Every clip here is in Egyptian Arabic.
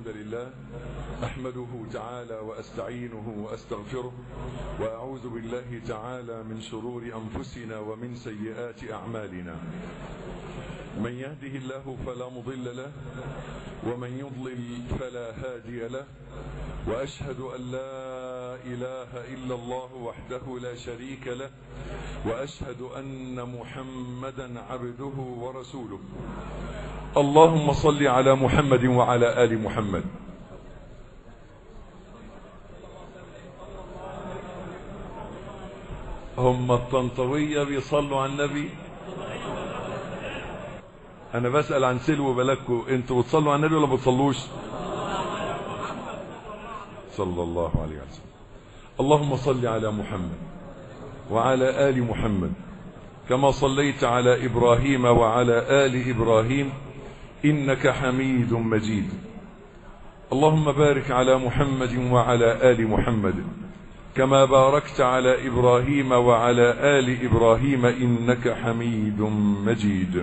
لله أحمده تعالى وأستعينه وأستغفره وأعوذ بالله تعالى من شرور أنفسنا ومن سيئات أعمالنا من يهده الله فلا مضل له ومن يضلل فلا هادي له وأشهد أن لا إله إلا الله وحده لا شريك له وأشهد أن محمدا عبده ورسوله اللهم صل على محمد وعلى آل محمد هم الطنطوية بيصلوا على النبي انا بسأل عن سلو بلدكم انتوا بتصلوا على النبي ولا بتصلوش صلى الله عليه وسلم اللهم صل على محمد وعلى آل محمد كما صليت على إبراهيم وعلى آل إبراهيم إنك حميد مجيد اللهم بارك على محمد وعلى آل محمد كما باركت على إبراهيم وعلى آل إبراهيم إنك حميد مجيد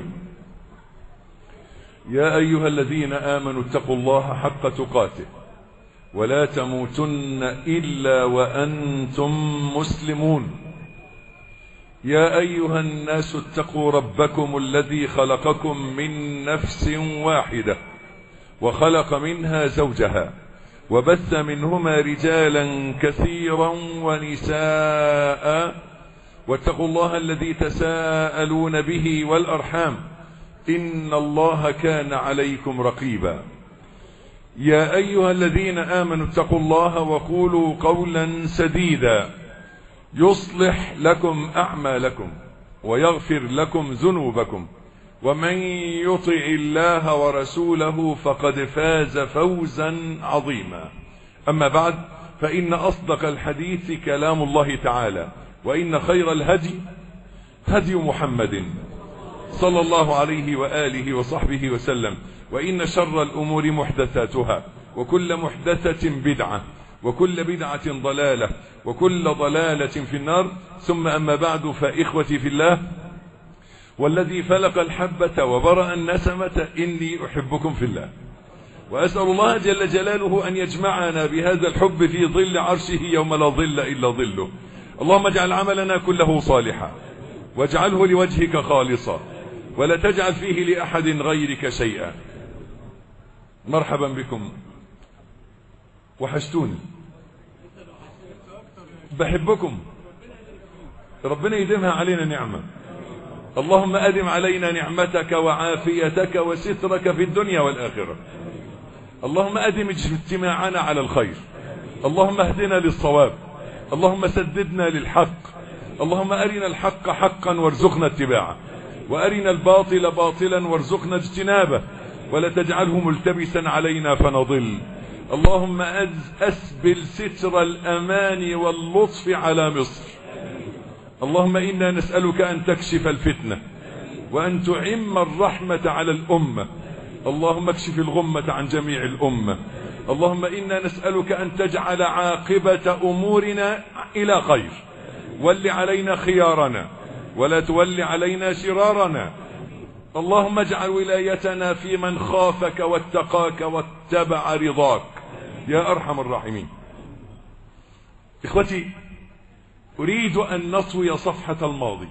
يا أيها الذين آمنوا اتقوا الله حق تقاته ولا تموتن إلا وأنتم مسلمون يا أيها الناس اتقوا ربكم الذي خلقكم من نفس واحدة وخلق منها زوجها وبث منهما رجالا كثيرا ونساء واتقوا الله الذي تساءلون به والأرحام إن الله كان عليكم رقيبا يا أيها الذين آمنوا اتقوا الله وقولوا قولا سديدا يصلح لكم أعمالكم ويغفر لكم ذنوبكم ومن يطع الله ورسوله فقد فاز فوزا عظيما أما بعد فإن أصدق الحديث كلام الله تعالى وإن خير الهدي هدي محمد صلى الله عليه وآله وصحبه وسلم وإن شر الأمور محدثاتها وكل محدثة بدعة وكل بدعة ضلالة وكل ضلالة في النار ثم أما بعد فإخوتي في الله والذي فلق الحبة وبرأ النسمة إني أحبكم في الله وأسأل الله جل جلاله أن يجمعنا بهذا الحب في ظل عرشه يوم لا ظل إلا ظله اللهم اجعل عملنا كله صالحا واجعله لوجهك خالصا ولا تجعل فيه لأحد غيرك شيئا مرحبا بكم وحشتوني بحبكم ربنا يديمها علينا نعمة اللهم أدم علينا نعمتك وعافيتك وسترك في الدنيا والآخرة اللهم أدم اجتماعنا على الخير اللهم اهدنا للصواب اللهم سددنا للحق اللهم أرنا الحق حقا وارزقنا اتباعه وأرنا الباطل باطلا وارزقنا اجتنابه ولا تجعله ملتبسا علينا فنضل اللهم أسبل ستر الأمان واللطف على مصر اللهم إنا نسألك أن تكشف الفتنة وأن تعم الرحمة على الأمة اللهم اكشف الغمة عن جميع الأمة اللهم إنا نسألك أن تجعل عاقبة أمورنا إلى خير ول علينا خيارنا ولا تول علينا شرارنا اللهم اجعل ولايتنا في من خافك واتقاك واتبع رضاك يا أرحم الراحمين إخوتي أريد أن نطوي صفحة الماضي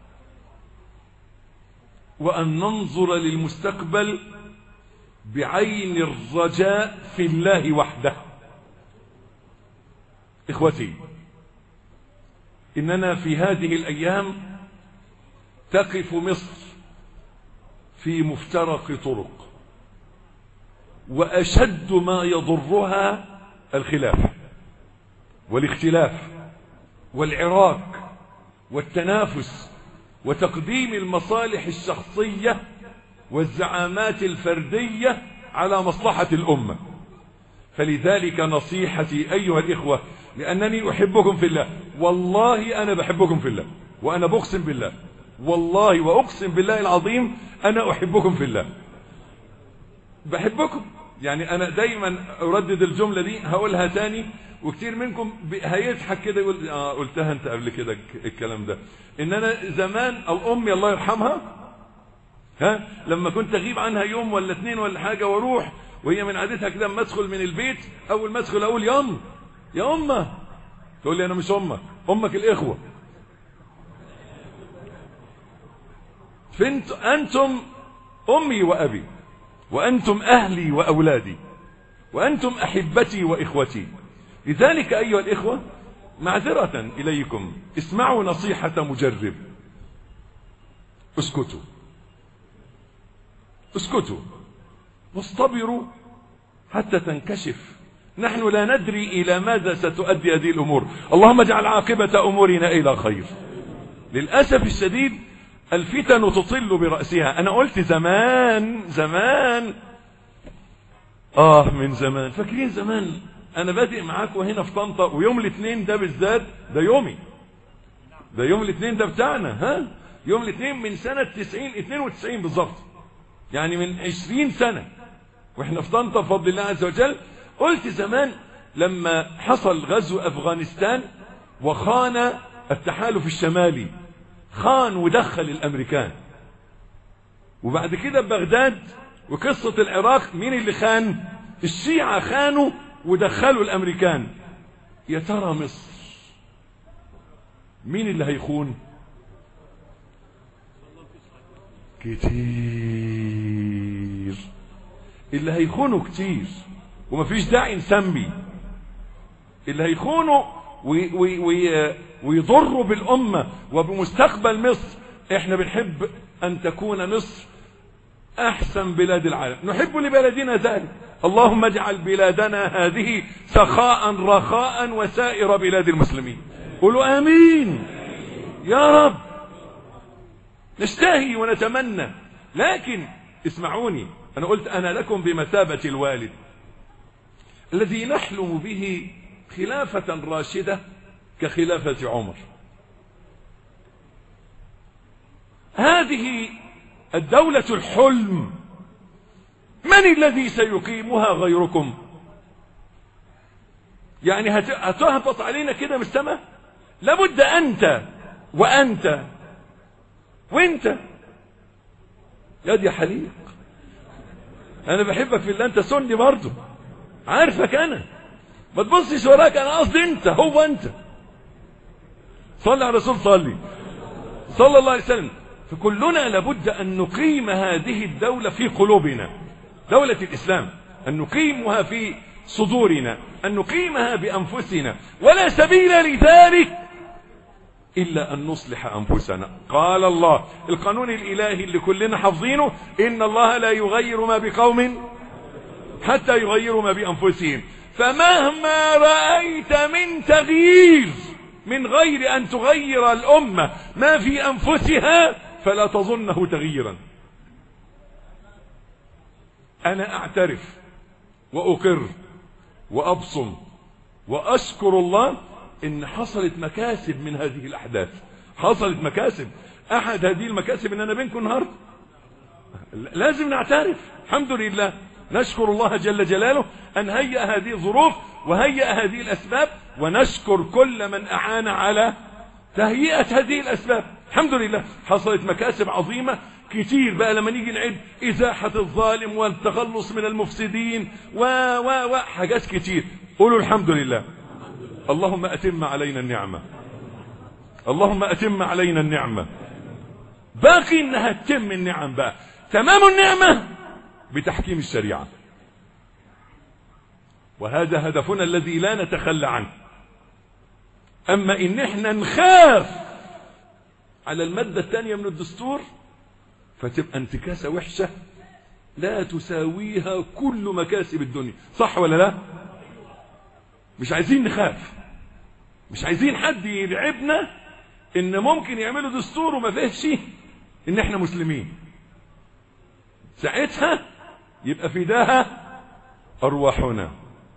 وأن ننظر للمستقبل بعين الرجاء في الله وحده إخوتي إننا في هذه الأيام تقف مصر في مفترق طرق وأشد ما يضرها الخلاف والاختلاف والعراك والتنافس وتقديم المصالح الشخصية والزعامات الفردية على مصلحة الأمة فلذلك نصيحتي أيها الإخوة لأنني أحبكم في الله والله أنا بحبكم في الله وأنا بقسم بالله والله وأقسم بالله العظيم أنا أحبكم في الله بحبكم يعني أنا دايما أردد الجملة دي هقولها تاني وكتير منكم هيضحك كده يقول آه قلتها أنت قبل كده الكلام ده إن أنا زمان الأم الله يرحمها ها لما كنت أغيب عنها يوم ولا اتنين ولا حاجة واروح وهي من عادتها كده اما ادخل من البيت اول ما ادخل اقول يم يا امه تقول لي انا مش امك امك الاخوه فانت انتم امي وابي وانتم اهلي واولادي وانتم احبتي واخوتي لذلك ايها الاخوه معذره اليكم اسمعوا نصيحه مجرب اسكتوا اسكتوا واصطبروا حتى تنكشف نحن لا ندري إلى ماذا ستؤدي هذه الأمور اللهم اجعل عاقبة أمورنا إلى خير للأسف الشديد الفتن تطل برأسها أنا قلت زمان زمان آه من زمان فاكرين زمان أنا بادئ معاكم هنا في طنطا ويوم الاثنين ده بالذات ده يومي ده يوم الاثنين ده بتاعنا ها يوم الاثنين من سنة 90 92 بالظبط يعني من 20 سنة واحنا في طنطا بفضل الله عز وجل قلت زمان لما حصل غزو افغانستان وخان التحالف الشمالي خان ودخل الامريكان وبعد كده بغداد وقصة العراق مين اللي خان الشيعة خانوا ودخلوا الامريكان يا ترى مصر مين اللي هيخون كتير اللي هيخونوا كتير ومفيش داعي نسمي اللي هيخونوا وي وي وي ويضروا بالأمة وبمستقبل مصر احنا بنحب أن تكون مصر أحسن بلاد العالم نحب لبلدنا ذلك اللهم اجعل بلادنا هذه سخاء رخاء وسائر بلاد المسلمين قولوا آمين يا رب نشتهي ونتمنى لكن اسمعوني أنا قلت أنا لكم بمثابة الوالد الذي نحلم به خلافة راشدة كخلافة عمر هذه الدولة الحلم من الذي سيقيمها غيركم يعني هتهبط علينا كده من السماء لابد أنت وأنت وانت يا دي حليق انا بحبك في الله انت سني برضه عارفك انا ما تبصش وراك انا قصدي انت هو انت صلي على الرسول صلي صلى الله عليه وسلم فكلنا لابد ان نقيم هذه الدولة في قلوبنا دولة الاسلام ان نقيمها في صدورنا ان نقيمها بانفسنا ولا سبيل لذلك إلا أن نصلح أنفسنا قال الله القانون الإلهي اللي كلنا حافظينه إن الله لا يغير ما بقوم حتى يغيروا ما بأنفسهم فمهما رأيت من تغيير من غير أن تغير الأمة ما في أنفسها فلا تظنه تغييرا أنا أعترف وأقر وأبصم وأشكر الله ان حصلت مكاسب من هذه الاحداث حصلت مكاسب احد هذه المكاسب ان انا بينكم النهارده لازم نعترف الحمد لله نشكر الله جل جلاله ان هيأ هذه الظروف وهيأ هذه الاسباب ونشكر كل من اعان على تهيئة هذه الاسباب الحمد لله حصلت مكاسب عظيمة كتير بقى لما نيجي نعد ازاحة الظالم والتخلص من المفسدين و و و حاجات كتير قولوا الحمد لله اللهم أتم علينا النعمة اللهم أتم علينا النعمة باقي انها تتم النعم بقى تمام النعمة بتحكيم الشريعة وهذا هدفنا الذي لا نتخلى عنه اما ان احنا نخاف على المادة الثانية من الدستور فتبقى انتكاسة وحشة لا تساويها كل مكاسب الدنيا صح ولا لا مش عايزين نخاف مش عايزين حد يلعبنا ان ممكن يعملوا دستور وما فيهش ان احنا مسلمين ساعتها يبقى فداها ارواحنا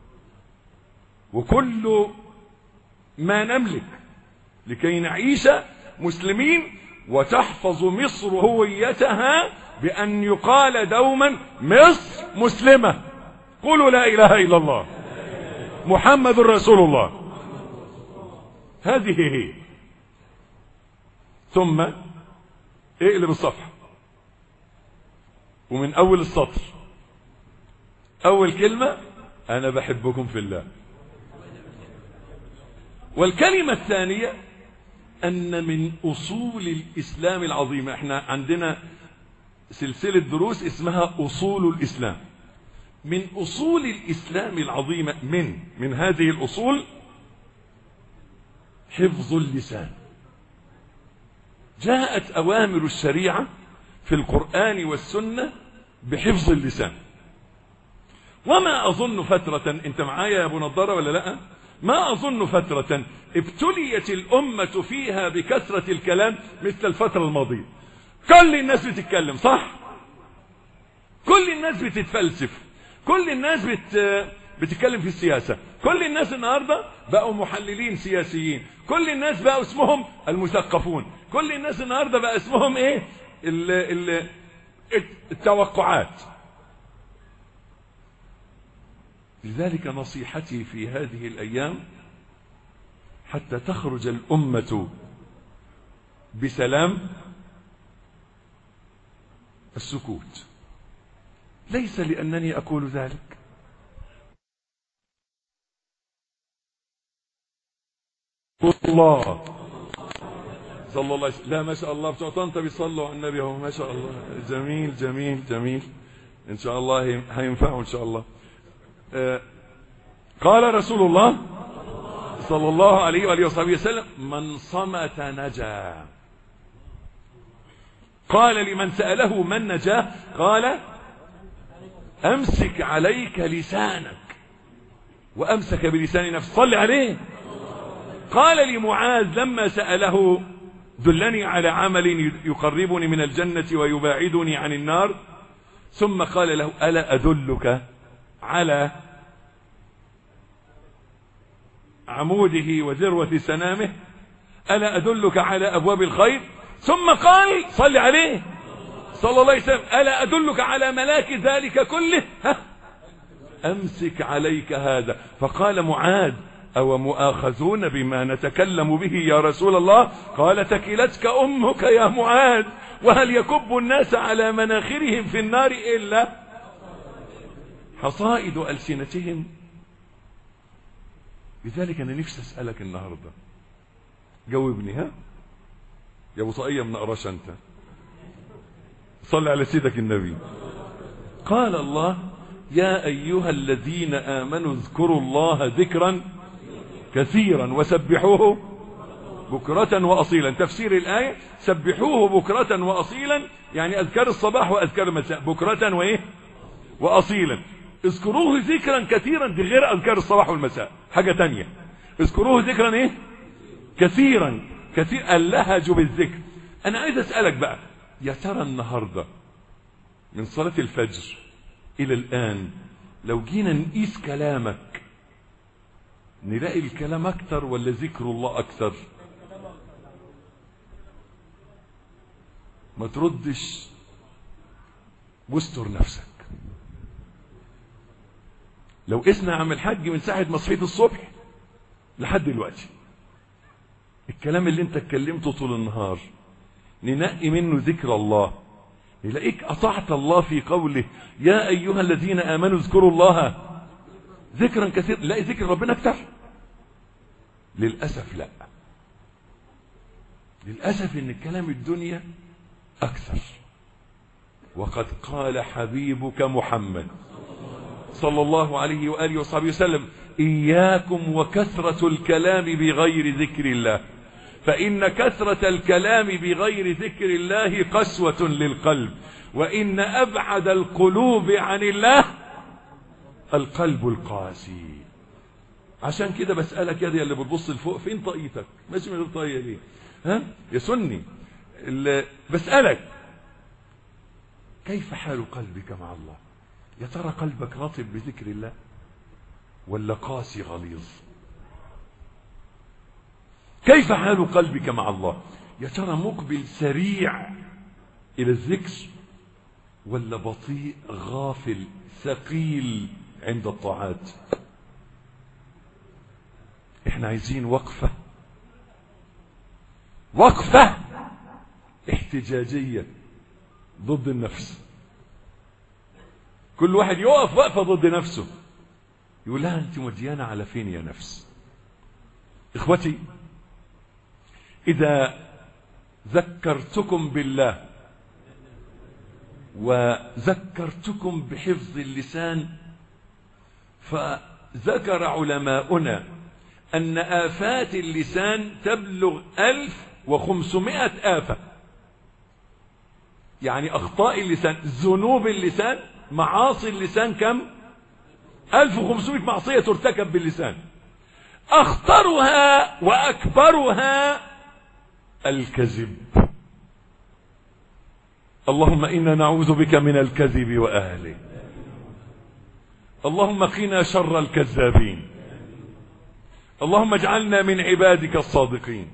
وكل ما نملك لكي نعيش مسلمين وتحفظ مصر هويتها بأن يقال دوما مصر مسلمة قولوا لا إله إلا الله محمد رسول الله هذه هي ثم اقلب الصفحة ومن أول السطر اول كلمة انا بحبكم في الله والكلمة الثانية ان من اصول الاسلام العظيمة احنا عندنا سلسلة دروس اسمها اصول الاسلام من اصول الاسلام العظيمة من من هذه الاصول حفظ اللسان جاءت اوامر الشريعة في القرآن والسنة بحفظ اللسان وما اظن فترة انت معايا يا ابو نضارة ولا لا ما اظن فترة ابتليت الامة فيها بكثرة الكلام مثل الفترة الماضية كل الناس بتتكلم صح كل الناس بتتفلسف كل الناس بت... بتتكلم في السياسة كل الناس النهاردة بقوا محللين سياسيين كل الناس بقوا اسمهم المثقفون كل الناس النهاردة بقى اسمهم ايه ال... ال... التوقعات لذلك نصيحتي في هذه الأيام حتى تخرج الأمة بسلام السكوت ليس لأنني أقول ذلك الله صلى الله عليه وسلم لا ما شاء الله بتوع طنطا بيصلوا على النبي اهو ما شاء الله جميل جميل جميل ان شاء الله هينفعوا ان شاء الله آه قال رسول الله صلى الله عليه وآله وصحبه وسلم من صمت نجا قال لمن سأله من نجاه قال أمسك عليك لسانك وأمسك بلسان نفسه صل عليه قال لمعاذ لما سأله دلني على عمل يقربني من الجنة ويباعدني عن النار ثم قال له ألا أدلك على عموده وذروة سنامه ألا أدلك على أبواب الخير ثم قال صل عليه صلى الله عليه وسلم ألا أدلك على ملاك ذلك كله ها أمسك عليك هذا فقال معاذ أو مؤاخذون بما نتكلم به يا رسول الله قال تكلتك أمك يا معاذ وهل يكب الناس على مناخرهم في النار إلا حصائد ألسنتهم لذلك أنا نفسي أسألك النهاردة جاوبني ها يا أبو طاقية من أقراش أنت صل على سيدك النبي قال الله يا أيها الذين آمنوا اذكروا الله ذكرا كثيرا وسبحوه بكرة وأصيلا تفسير الآية سبحوه بكرة وأصيلا يعني أذكار الصباح وأذكار المساء بكرة وإيه وأصيلا اذكروه ذكرا كثيرا دي غير أذكار الصباح والمساء حاجة تانية اذكروه ذكرا إيه كثيرا كثير اللهج بالذكر أنا عايز أسألك بقى يا ترى النهاردة من صلاة الفجر إلى الآن لو جينا نقيس كلامك نلاقي الكلام أكتر ولا ذكر الله أكتر ما تردش واستر نفسك لو قسنا عم الحاج من ساعة ما صحيت الصبح لحد دلوقتي الكلام اللي انت اتكلمته طول النهار ننقي منه ذكر الله نلاقيك أطعت الله في قوله يا أيها الذين آمنوا اذكروا الله ذكرا كثيرا لا ذكر ربنا اكتر للأسف لا للأسف ان كلام الدنيا أكثر وقد قال حبيبك محمد صلى الله عليه وآله وصحبه وسلم إياكم وكثرة الكلام بغير ذكر الله فإن كثرة الكلام بغير ذكر الله قسوة للقلب وإن أبعد القلوب عن الله القلب القاسي عشان كده بسألك يا دي اللي بتبص لفوق فين طاقيتك ماشي من غير طاقية ليه ها يا سني بسألك كيف حال قلبك مع الله يا ترى قلبك رطب بذكر الله ولا قاسي غليظ كيف حال قلبك مع الله يا ترى مقبل سريع إلى الذكر ولا بطيء غافل ثقيل عند الطاعات احنا عايزين وقفة وقفة احتجاجية ضد النفس كل واحد يقف وقفة ضد نفسه يقول لها انت مديانة على فين يا نفس اخوتي اذا ذكرتكم بالله وذكرتكم بحفظ اللسان فذكر علماؤنا أن آفات اللسان تبلغ ألف وخمسمائة آفة يعني أخطاء اللسان ذنوب اللسان معاصي اللسان كم ألف وخمسمائة معصية ترتكب باللسان أخطرها وأكبرها الكذب اللهم إنا نعوذ بك من الكذب وأهله اللهم قنا شر الكذابين اللهم اجعلنا من عبادك الصادقين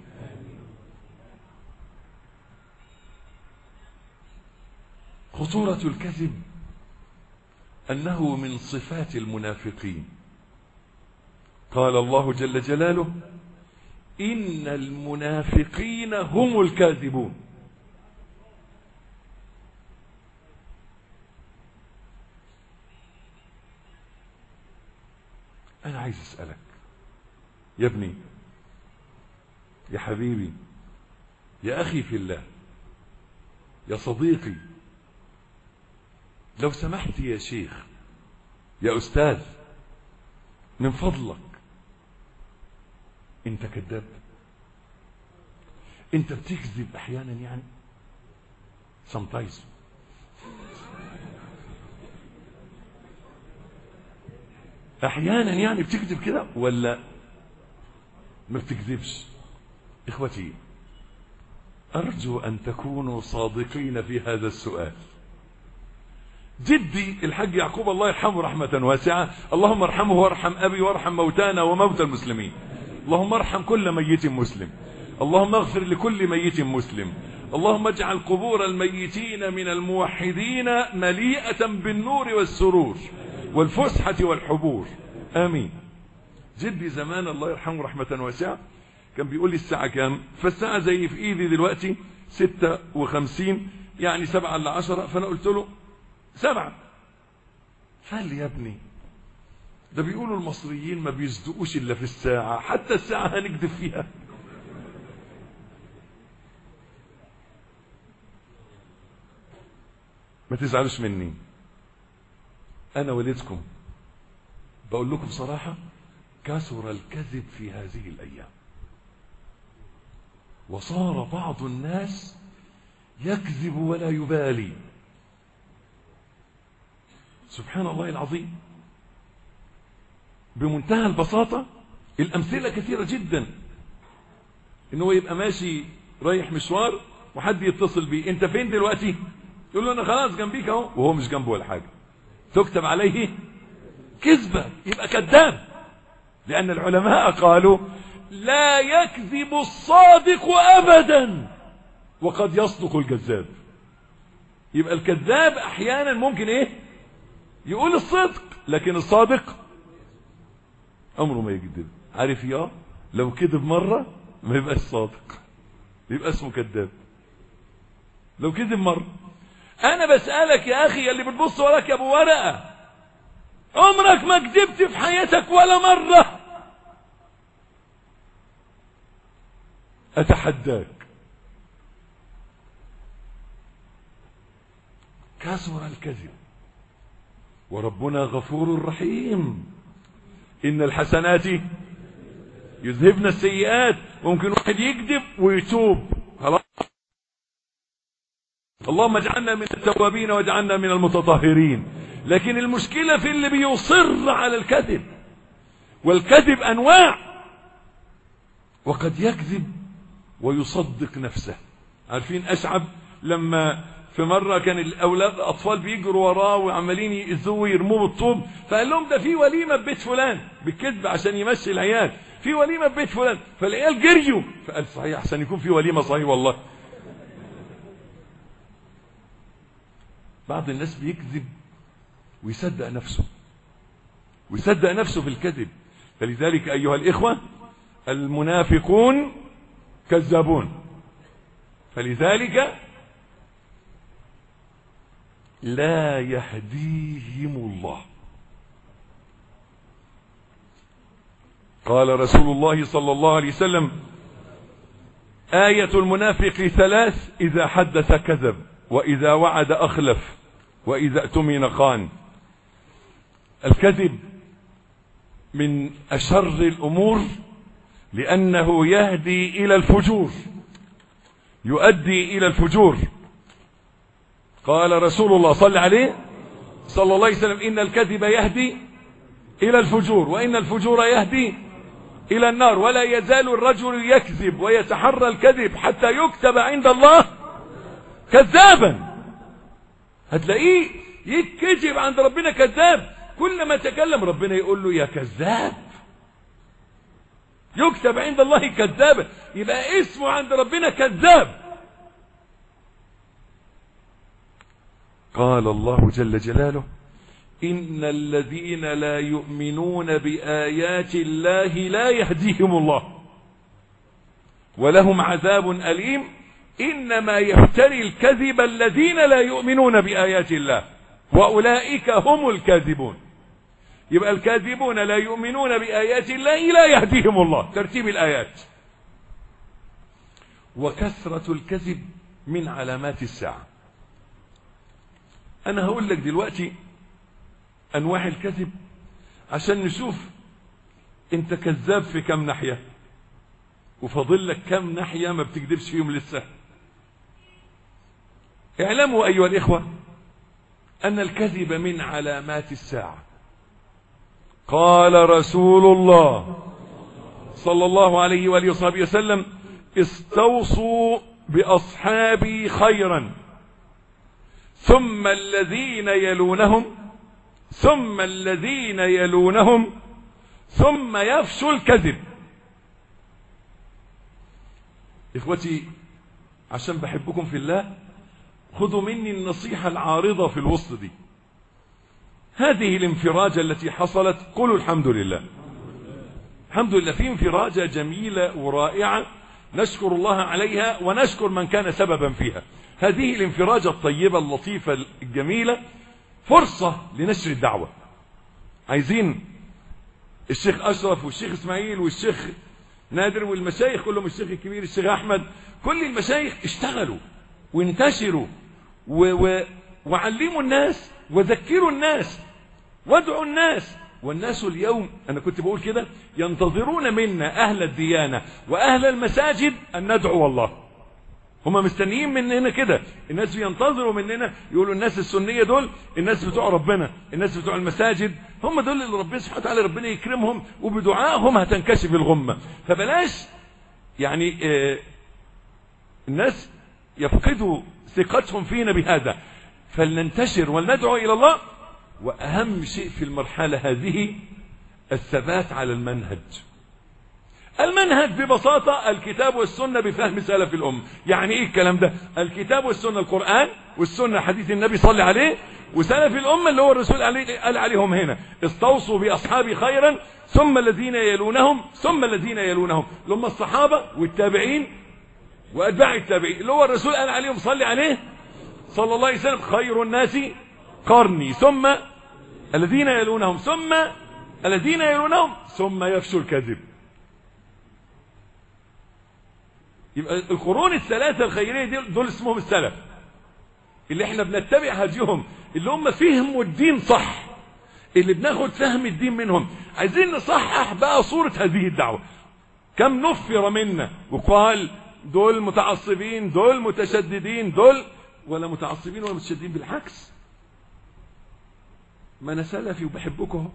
خطورة الكذب أنه من صفات المنافقين قال الله جل جلاله إن المنافقين هم الكاذبون أنا عايز أسألك يا ابني يا حبيبي يا أخي في الله يا صديقي لو سمحت يا شيخ يا أستاذ من فضلك انت كذاب انت بتكذب احيانا يعني sometimes احيانا يعني بتكذب كده ولا ما بتكذبش اخوتي ارجو ان تكونوا صادقين في هذا السؤال جدي الحاج يعقوب الله يرحمه رحمة واسعة اللهم ارحمه وارحم أبي وارحم موتانا وموتى المسلمين اللهم ارحم كل ميت مسلم اللهم اغفر لكل ميت مسلم اللهم اجعل قبور الميتين من الموحدين مليئة بالنور والسرور والفسحة والحبور آمين جدي زمان الله يرحمه رحمة واسعة كان بيقول لي الساعة كام فالساعة زي في ايدي دلوقتي ستة وخمسين يعني سبعة لعشرة فانا قلت له سبعة قال لي يا ابني ده بيقولوا المصريين ما بيصدقوش الا في الساعة حتى الساعة هنكذب فيها ما تزعلوش مني انا والدكم بقول لكم صراحة كثر الكذب في هذه الايام وصار بعض الناس يكذب ولا يبالي سبحان الله العظيم بمنتهى البساطة الأمثلة كثيرة جدا إن هو يبقى ماشي رايح مشوار وحد يتصل بيه أنت فين دلوقتي يقول له أنا خلاص جنبيك أهو وهو مش جنبه ولا حاجة تكتب عليه كذبة يبقى كذاب لأن العلماء قالوا لا يكذب الصادق أبدا وقد يصدق الكذاب يبقى الكذاب أحيانا ممكن إيه يقول الصدق لكن الصادق عمره ما يكذب عارف يا لو كذب مرة ما يبقاش صادق يبقى اسمه كذاب لو كذب مرة انا بسألك يا اخي اللي بتبص وراك يا ابو ورقة عمرك ما كذبت في حياتك ولا مرة اتحداك كثر الكذب وربنا غفور رحيم إن الحسنات يذهبن السيئات ممكن واحد يكذب ويتوب خلاص اللهم اجعلنا من التوابين واجعلنا من المتطهرين لكن المشكلة في اللي بيصر على الكذب والكذب أنواع وقد يكذب ويصدق نفسه عارفين أشعب لما في مرة كان الأولاد الأطفال بيجروا وراه وعمالين يأذوه ويرموه بالطوب فقال لهم ده في وليمة ببيت فلان بالكذب عشان يمشي العيال في وليمة ببيت فلان فالعيال جريوا فقال صحيح عشان يكون في وليمة صحيح والله بعض الناس بيكذب ويصدق نفسه ويصدق نفسه في الكذب فلذلك أيها الإخوة المنافقون كذابون فلذلك لا يهديهم الله قال رسول الله صلى الله عليه وسلم آية المنافق ثلاث إذا حدث كذب وإذا وعد أخلف وإذا اؤتمن خان الكذب من أشر الأمور لأنه يهدي إلى الفجور يؤدي إلى الفجور قال رسول الله صلى عليه صلى الله عليه وسلم إن الكذب يهدي إلى الفجور وإن الفجور يهدي إلى النار ولا يزال الرجل يكذب ويتحرى الكذب حتى يكتب عند الله كذابا هتلاقيه يكذب عند ربنا كذاب كل ما تكلم ربنا يقول له يا كذاب يكتب عند الله كذابا يبقى اسمه عند ربنا كذاب قال الله جل جلاله إن الذين لا يؤمنون بآيات الله لا يهديهم الله ولهم عذاب أليم إنما يفتري الكذب الذين لا يؤمنون بآيات الله وأولئك هم الكاذبون يبقى الكاذبون لا يؤمنون بآيات الله لا يهديهم الله ترتيب الآيات وكثرة الكذب من علامات الساعة أنا هقول لك دلوقتي أنواع الكذب عشان نشوف أنت كذاب في كم ناحية وفاضل لك كم ناحية ما بتكذبش فيهم لسه اعلموا أيها الإخوة أن الكذب من علامات الساعة قال رسول الله صلى الله عليه وآله وصحبه وسلم استوصوا بأصحابي خيرا ثم الذين يلونهم ثم الذين يلونهم ثم يفشو الكذب إخوتي عشان بحبكم في الله خذوا مني النصيحة العارضة في الوسط دي هذه الانفراجة التي حصلت قولوا الحمد لله الحمد لله في انفراجة جميلة ورائعة نشكر الله عليها ونشكر من كان سببا فيها هذه الانفراجة الطيبة اللطيفة الجميلة فرصة لنشر الدعوة عايزين الشيخ أشرف والشيخ إسماعيل والشيخ نادر والمشايخ كلهم الشيخ الكبير الشيخ أحمد كل المشايخ اشتغلوا وانتشروا و و وعلموا الناس وذكروا الناس وادعوا الناس والناس اليوم أنا كنت بقول كده ينتظرون منا أهل الديانة وأهل المساجد أن ندعو الله هم مستنيين مننا كده الناس بينتظروا مننا يقولوا الناس السنية دول الناس بتوع ربنا الناس بتوع المساجد هم دول اللي ربنا سبحانه وتعالى ربنا يكرمهم وبدعائهم هتنكشف الغمة فبلاش يعني آه الناس يفقدوا ثقتهم فينا بهذا فلننتشر ولندعو إلى الله وأهم شيء في المرحلة هذه الثبات على المنهج المنهج ببساطة الكتاب والسنة بفهم سلف الأم يعني ايه الكلام ده الكتاب والسنة القرآن والسنة حديث النبي صلى عليه وسلف الأمة اللي هو الرسول عليه قال عليهم هنا استوصوا بأصحابي خيرا ثم الذين يلونهم ثم الذين يلونهم لهم الصحابة والتابعين وأتباع التابعين اللي هو الرسول قال عليهم صلي عليه صلى الله عليه وسلم خير الناس قرني ثم الذين يلونهم ثم الذين يلونهم ثم يفشو الكذب يبقى القرون الثلاثة الخيرية دي دول اسمهم السلف اللي احنا بنتبع هديهم اللي هم فهموا الدين صح اللي بناخد فهم الدين منهم عايزين نصحح بقى صورة هذه الدعوة كم نفر منا وقال دول متعصبين دول متشددين دول ولا متعصبين ولا متشددين بالعكس ما انا سلفي وبحبكم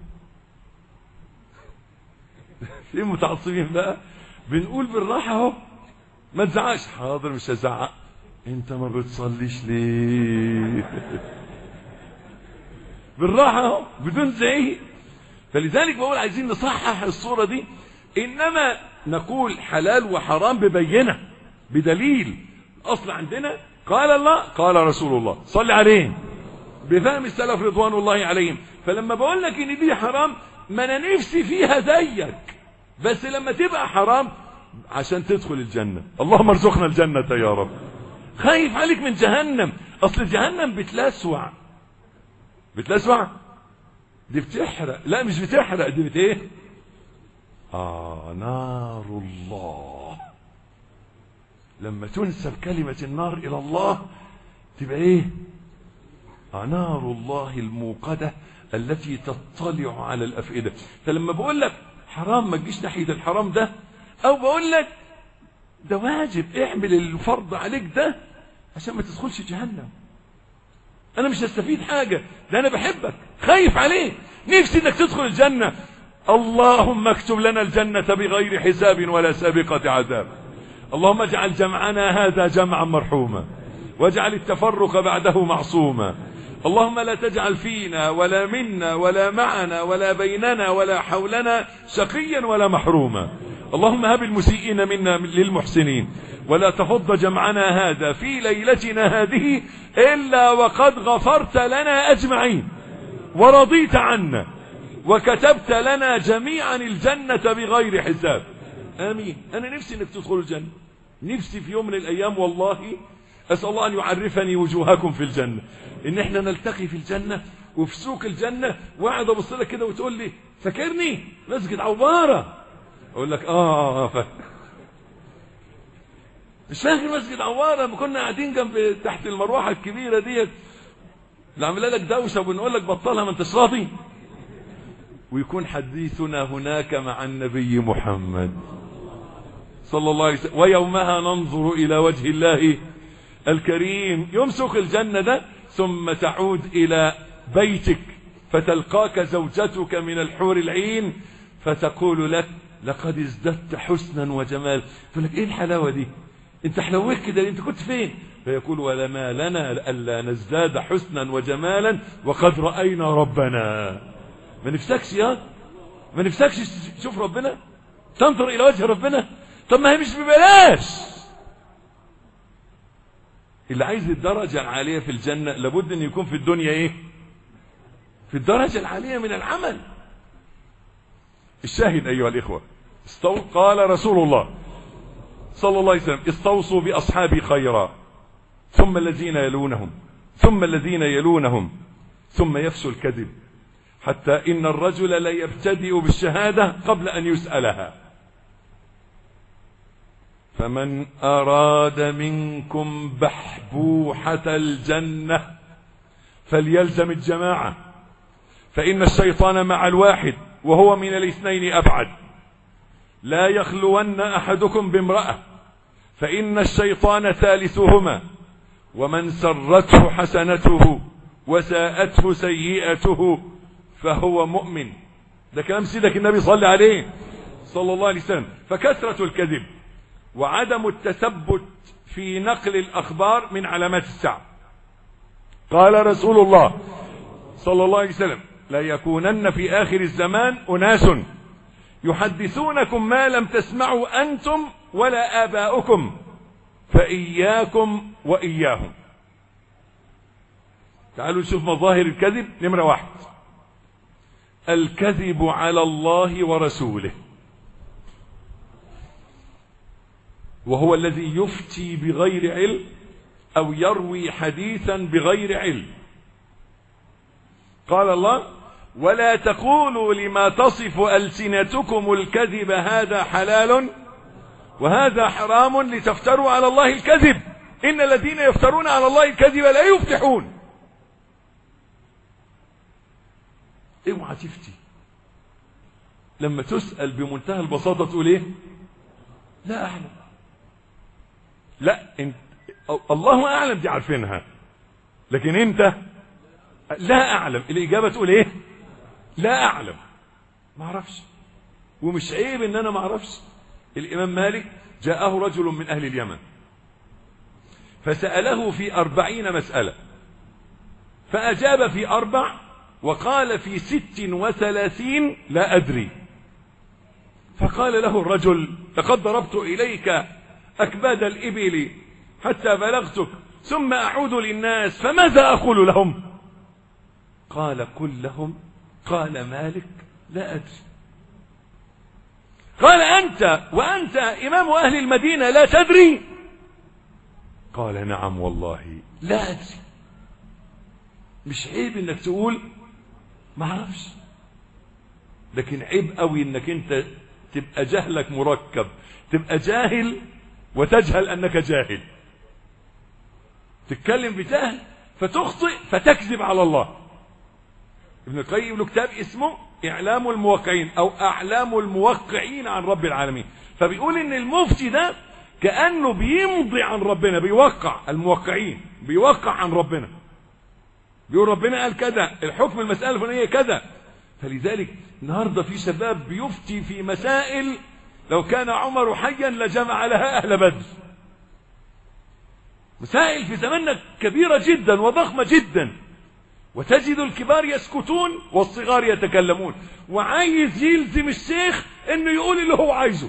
في متعصبين بقى بنقول بالراحة اهو ما تزعقش حاضر مش هزعق انت ما بتصليش ليه بالراحة اهو بدون زعيق فلذلك بقول عايزين نصحح الصورة دي انما نقول حلال وحرام ببينة بدليل الاصل عندنا قال الله قال رسول الله صل عليه بفهم السلف رضوان الله عليهم فلما بقول لك ان دي حرام ما انا نفسي فيها زيك بس لما تبقى حرام عشان تدخل الجنة اللهم ارزقنا الجنة يا رب خايف عليك من جهنم اصل جهنم بتلسوع بتلسع دي بتحرق لا مش بتحرق دي بت ايه آه نار الله لما تنسب كلمة النار إلى الله تبقى إيه آه نار الله الموقدة التي تطلع على الأفئدة فلما بقول لك حرام ما تجيش ناحية الحرام ده أو بقول لك ده واجب اعمل الفرض عليك ده عشان ما تدخلش جهنم أنا مش هستفيد حاجة ده أنا بحبك خايف عليك نفسي إنك تدخل الجنة اللهم اكتب لنا الجنة بغير حساب ولا سابقة عذاب اللهم اجعل جمعنا هذا جمعا مرحوما واجعل التفرق بعده معصوما اللهم لا تجعل فينا ولا منا ولا معنا ولا بيننا ولا حولنا شقيا ولا محروما اللهم هب المسيئين منا للمحسنين ولا تفض جمعنا هذا في ليلتنا هذه إلا وقد غفرت لنا أجمعين ورضيت عنا وكتبت لنا جميعا الجنة بغير حساب آمين أنا نفسي أنك تدخل الجنة نفسي في يوم من الأيام والله أسأل الله أن يعرفني وجوهكم في الجنة إن إحنا نلتقي في الجنة وفي سوق الجنة وقاعد أبص لك كده وتقول لي فاكرني مسجد عوارة أقول لك آه آه فاكر مش فاكر مسجد عوارة لما كنا قاعدين جنب تحت المروحة الكبيرة ديت اللي عامله لك دوشة وبنقول لك بطلها ما انتش راضي ويكون حديثنا هناك مع النبي محمد صلى الله عليه وسلم ويومها ننظر إلى وجه الله الكريم يمسك الجنة ده ثم تعود إلى بيتك فتلقاك زوجتك من الحور العين فتقول لك لقد ازددت حسنا وجمال تقول لك ايه الحلاوة دي انت حلوك كده انت كنت فين فيقول ولما لنا ألا نزداد حسنا وجمالا وقد رأينا ربنا ما نفسكش يا ما نفسكش تشوف ربنا تنظر إلى وجه ربنا طب ما هي مش ببلاش اللي عايز الدرجة العالية في الجنة لابد ان يكون في الدنيا ايه في الدرجة العالية من العمل الشاهد ايها الاخوة استو... قال رسول الله صلى الله عليه وسلم استوصوا باصحابي خيرا ثم الذين يلونهم ثم الذين يلونهم ثم يفسو الكذب حتى ان الرجل لا يبتدئ بالشهادة قبل ان يسألها فمن أراد منكم بحبوحة الجنة فليلزم الجماعة فإن الشيطان مع الواحد وهو من الاثنين أبعد لا يخلون أحدكم بامرأة فإن الشيطان ثالثهما ومن سرته حسنته وساءته سيئته فهو مؤمن ده كلام سيدك النبي صلى عليه صلى الله عليه وسلم فكثرة الكذب وعدم التثبت في نقل الأخبار من علامات الساعة قال رسول الله صلى الله عليه وسلم لا يكونن في آخر الزمان أناس يحدثونكم ما لم تسمعوا أنتم ولا آباؤكم فإياكم وإياهم تعالوا نشوف مظاهر الكذب نمرة واحد الكذب على الله ورسوله وهو الذي يفتي بغير علم أو يروي حديثا بغير علم قال الله ولا تقولوا لما تصف ألسنتكم الكذب هذا حلال وهذا حرام لتفتروا على الله الكذب إن الذين يفترون على الله الكذب لا يفتحون اوعى تفتي لما تسأل بمنتهى البساطة تقول ايه لا أعلم لا انت الله اعلم دي عارفينها لكن انت لا اعلم الاجابه تقول ايه لا اعلم ما اعرفش ومش عيب ان انا ما اعرفش الامام مالك جاءه رجل من اهل اليمن فساله في اربعين مساله فاجاب في اربع وقال في ست وثلاثين لا ادري فقال له الرجل لقد ضربت اليك أكباد الإبل حتى بلغتك ثم أعود للناس فماذا أقول لهم قال قل لهم قال مالك لا أدري قال أنت وأنت إمام أهل المدينة لا تدري قال نعم والله لا أدري مش عيب انك تقول ما اعرفش لكن عيب قوي انك انت تبقى جهلك مركب تبقى جاهل وتجهل انك جاهل تتكلم بجهل فتخطئ فتكذب على الله ابن القيم له كتاب اسمه اعلام الموقعين او اعلام الموقعين عن رب العالمين فبيقول ان المفتي ده كانه بيمضي عن ربنا بيوقع الموقعين بيوقع عن ربنا بيقول ربنا قال كذا الحكم المساله الفلانيه كذا فلذلك النهارده في شباب بيفتي في مسائل لو كان عمر حيا لجمع لها اهل بدر مسائل في زماننا كبيره جدا وضخمه جدا وتجد الكبار يسكتون والصغار يتكلمون وعايز يلزم الشيخ انه يقول اللي هو عايزه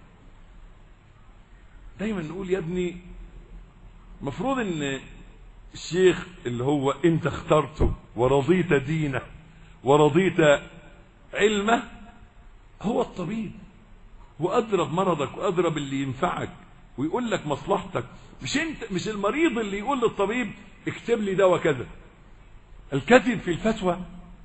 دايما نقول يا ابني مفروض ان الشيخ اللي هو انت اخترته ورضيت دينه ورضيت علمه هو الطبيب وأدرى بمرضك وأدرى باللي ينفعك ويقول لك مصلحتك مش انت مش المريض اللي يقول للطبيب اكتب لي دواء كذا الكذب في الفتوى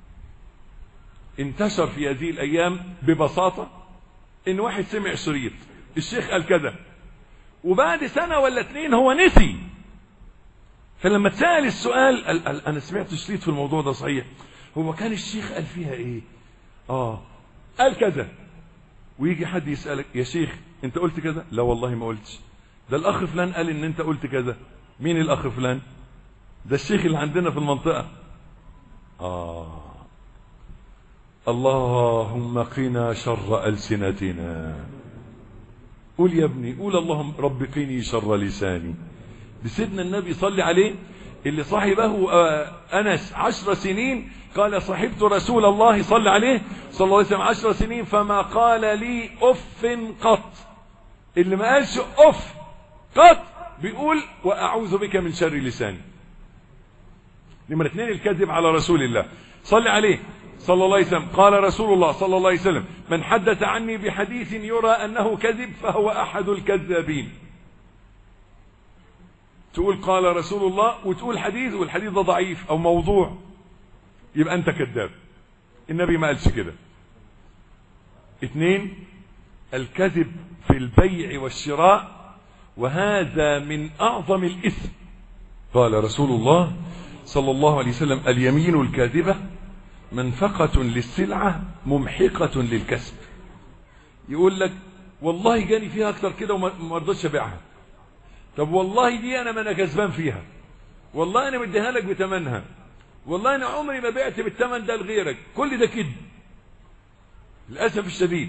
انتشر في هذه الأيام ببساطة إن واحد سمع شريط الشيخ قال كذا وبعد سنة ولا اتنين هو نسي فلما تسأل السؤال قال قال أنا سمعت شريط في الموضوع ده صحيح هو كان الشيخ قال فيها إيه آه قال كذا ويجي حد يسألك يا شيخ أنت قلت كذا لا والله ما قلتش ده الأخ فلان قال إن أنت قلت كذا مين الأخ فلان ده الشيخ اللي عندنا في المنطقة آه اللهم قنا شر ألسنتنا قول يا ابني قول اللهم رب قني شر لساني بسيدنا النبي صلى عليه اللي صاحبه أنس عشر سنين قال صحبت رسول الله صلى عليه صلى الله عليه وسلم عشر سنين فما قال لي أف قط اللي ما قالش أف قط بيقول وأعوذ بك من شر لساني نمرة اثنين الكذب على رسول الله صلى عليه صلى الله عليه وسلم قال رسول الله صلى الله عليه وسلم من حدث عني بحديث يرى أنه كذب فهو أحد الكذابين تقول قال رسول الله وتقول حديث والحديث ده ضعيف أو موضوع يبقى أنت كذاب النبي ما قالش كده اثنين الكذب في البيع والشراء وهذا من أعظم الإثم قال رسول الله صلى الله عليه وسلم اليمين الكاذبة منفقة للسلعة ممحقة للكسب يقول لك والله جاني فيها أكتر كده وما رضيتش أبيعها طب والله دي أنا ما أنا كسبان فيها والله أنا مديها لك بتمنها والله أنا عمري ما بعت بالتمن ده لغيرك كل ده كده للأسف الشديد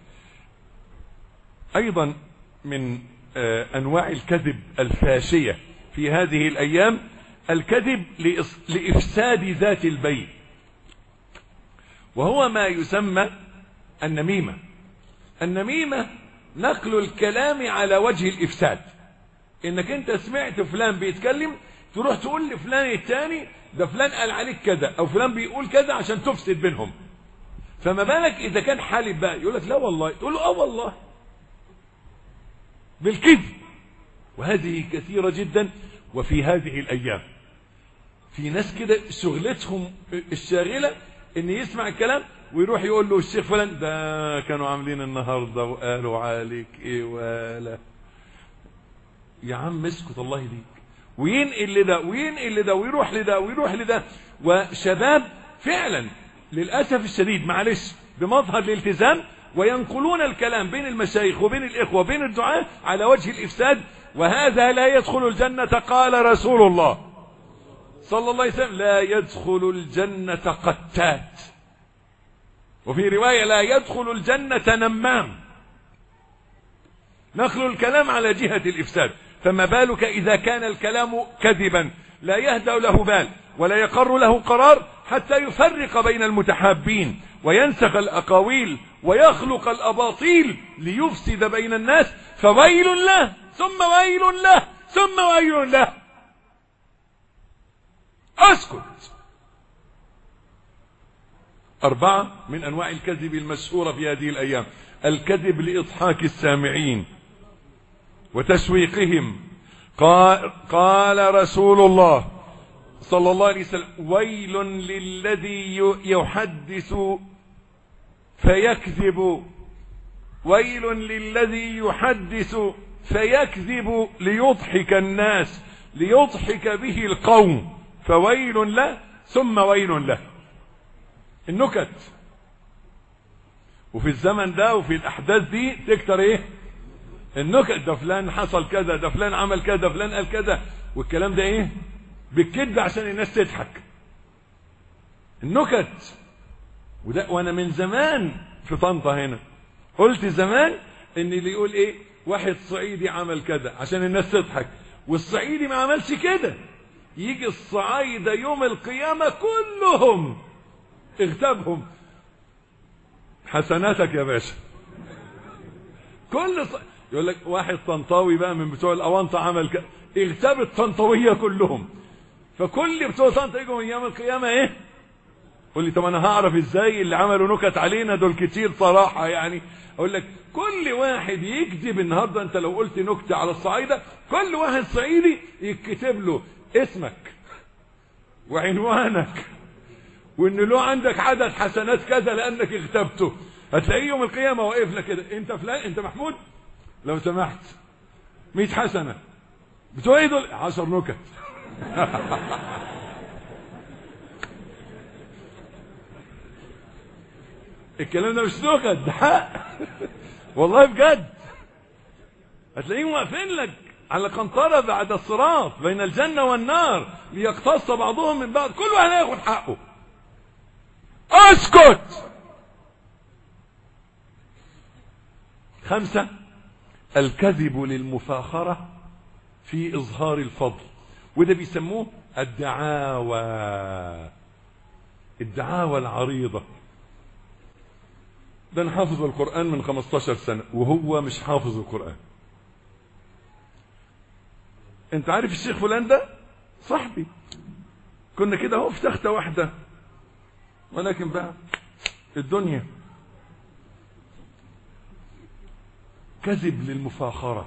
أيضا من أنواع الكذب الفاشية في هذه الأيام الكذب لإفساد ذات البيت وهو ما يسمى النميمة النميمة نقل الكلام على وجه الإفساد إنك أنت سمعت فلان بيتكلم تروح تقول لفلان التاني ده فلان قال عليك كذا أو فلان بيقول كذا عشان تفسد بينهم فما بالك إذا كان حالب بقى يقول لك لا والله تقول له آه والله بالكذب وهذه كثيرة جدا وفي هذه الأيام في ناس كده شغلتهم الشاغلة ان يسمع الكلام ويروح يقول له الشيخ فلان ده كانوا عاملين النهاردة وقالوا عليك ايه ولا يا عم اسكت الله يهديك وينقل لده وينقل لده ويروح لده ويروح لده وشباب فعلا للأسف الشديد معلش بمظهر الالتزام وينقلون الكلام بين المشايخ وبين الإخوة وبين الدعاء على وجه الإفساد وهذا لا يدخل الجنة قال رسول الله صلى الله عليه وسلم لا يدخل الجنة قتات وفي رواية لا يدخل الجنة نمام نقل الكلام على جهة الإفساد فما بالك إذا كان الكلام كذبا لا يهدأ له بال ولا يقر له قرار حتى يفرق بين المتحابين وينسخ الأقاويل ويخلق الأباطيل ليفسد بين الناس فويل له ثم ويل له ثم ويل له اسكت أربعة من أنواع الكذب المشهورة في هذه الأيام الكذب لإضحاك السامعين وتشويقهم قال, قال رسول الله صلى الله عليه وسلم ويل للذي يحدث فيكذب ويل للذي يحدث فيكذب ليضحك الناس ليضحك به القوم فويل له ثم ويل له النكت وفي الزمن ده وفي الاحداث دي تكتر ايه النكت ده فلان حصل كذا ده فلان عمل كذا ده فلان قال كذا والكلام ده ايه بالكذب عشان الناس تضحك النكت وده وانا من زمان في طنطا هنا قلت زمان ان اللي يقول ايه واحد صعيدي عمل كذا عشان الناس تضحك والصعيدي ما عملش كده يجي الصعايدة يوم القيامة كلهم اغتابهم حسناتك يا باشا كل ص... يقول لك واحد طنطاوي بقى من بتوع الاوانطه عمل كده اغتاب الطنطاويه كلهم فكل بتوع طنطا يجوا من يوم القيامه ايه قول لي طب انا هعرف ازاي اللي عملوا نكت علينا دول كتير صراحه يعني اقول لك كل واحد يكذب النهارده انت لو قلت نكته على الصعايده كل واحد صعيدي يكتب له اسمك وعنوانك وان له عندك عدد حسنات كذا لانك اغتبته هتلاقيه يوم القيامه واقف لك كده انت فلان انت محمود لو سمحت 100 حسنه بتوع ايه دول 10 نكت الكلام ده مش نكت ده حق والله بجد هتلاقيهم واقفين لك على قنطرة بعد الصراط بين الجنة والنار ليقتص بعضهم من بعض كل واحد هياخد حقه اسكت خمسة الكذب للمفاخرة في إظهار الفضل وده بيسموه الدعاوى الدعاوى العريضة ده انا حافظ القرآن من 15 سنة وهو مش حافظ القرآن انت عارف الشيخ فلان ده صاحبي كنا كده اهو في تختة واحدة ولكن بقى الدنيا كذب للمفاخرة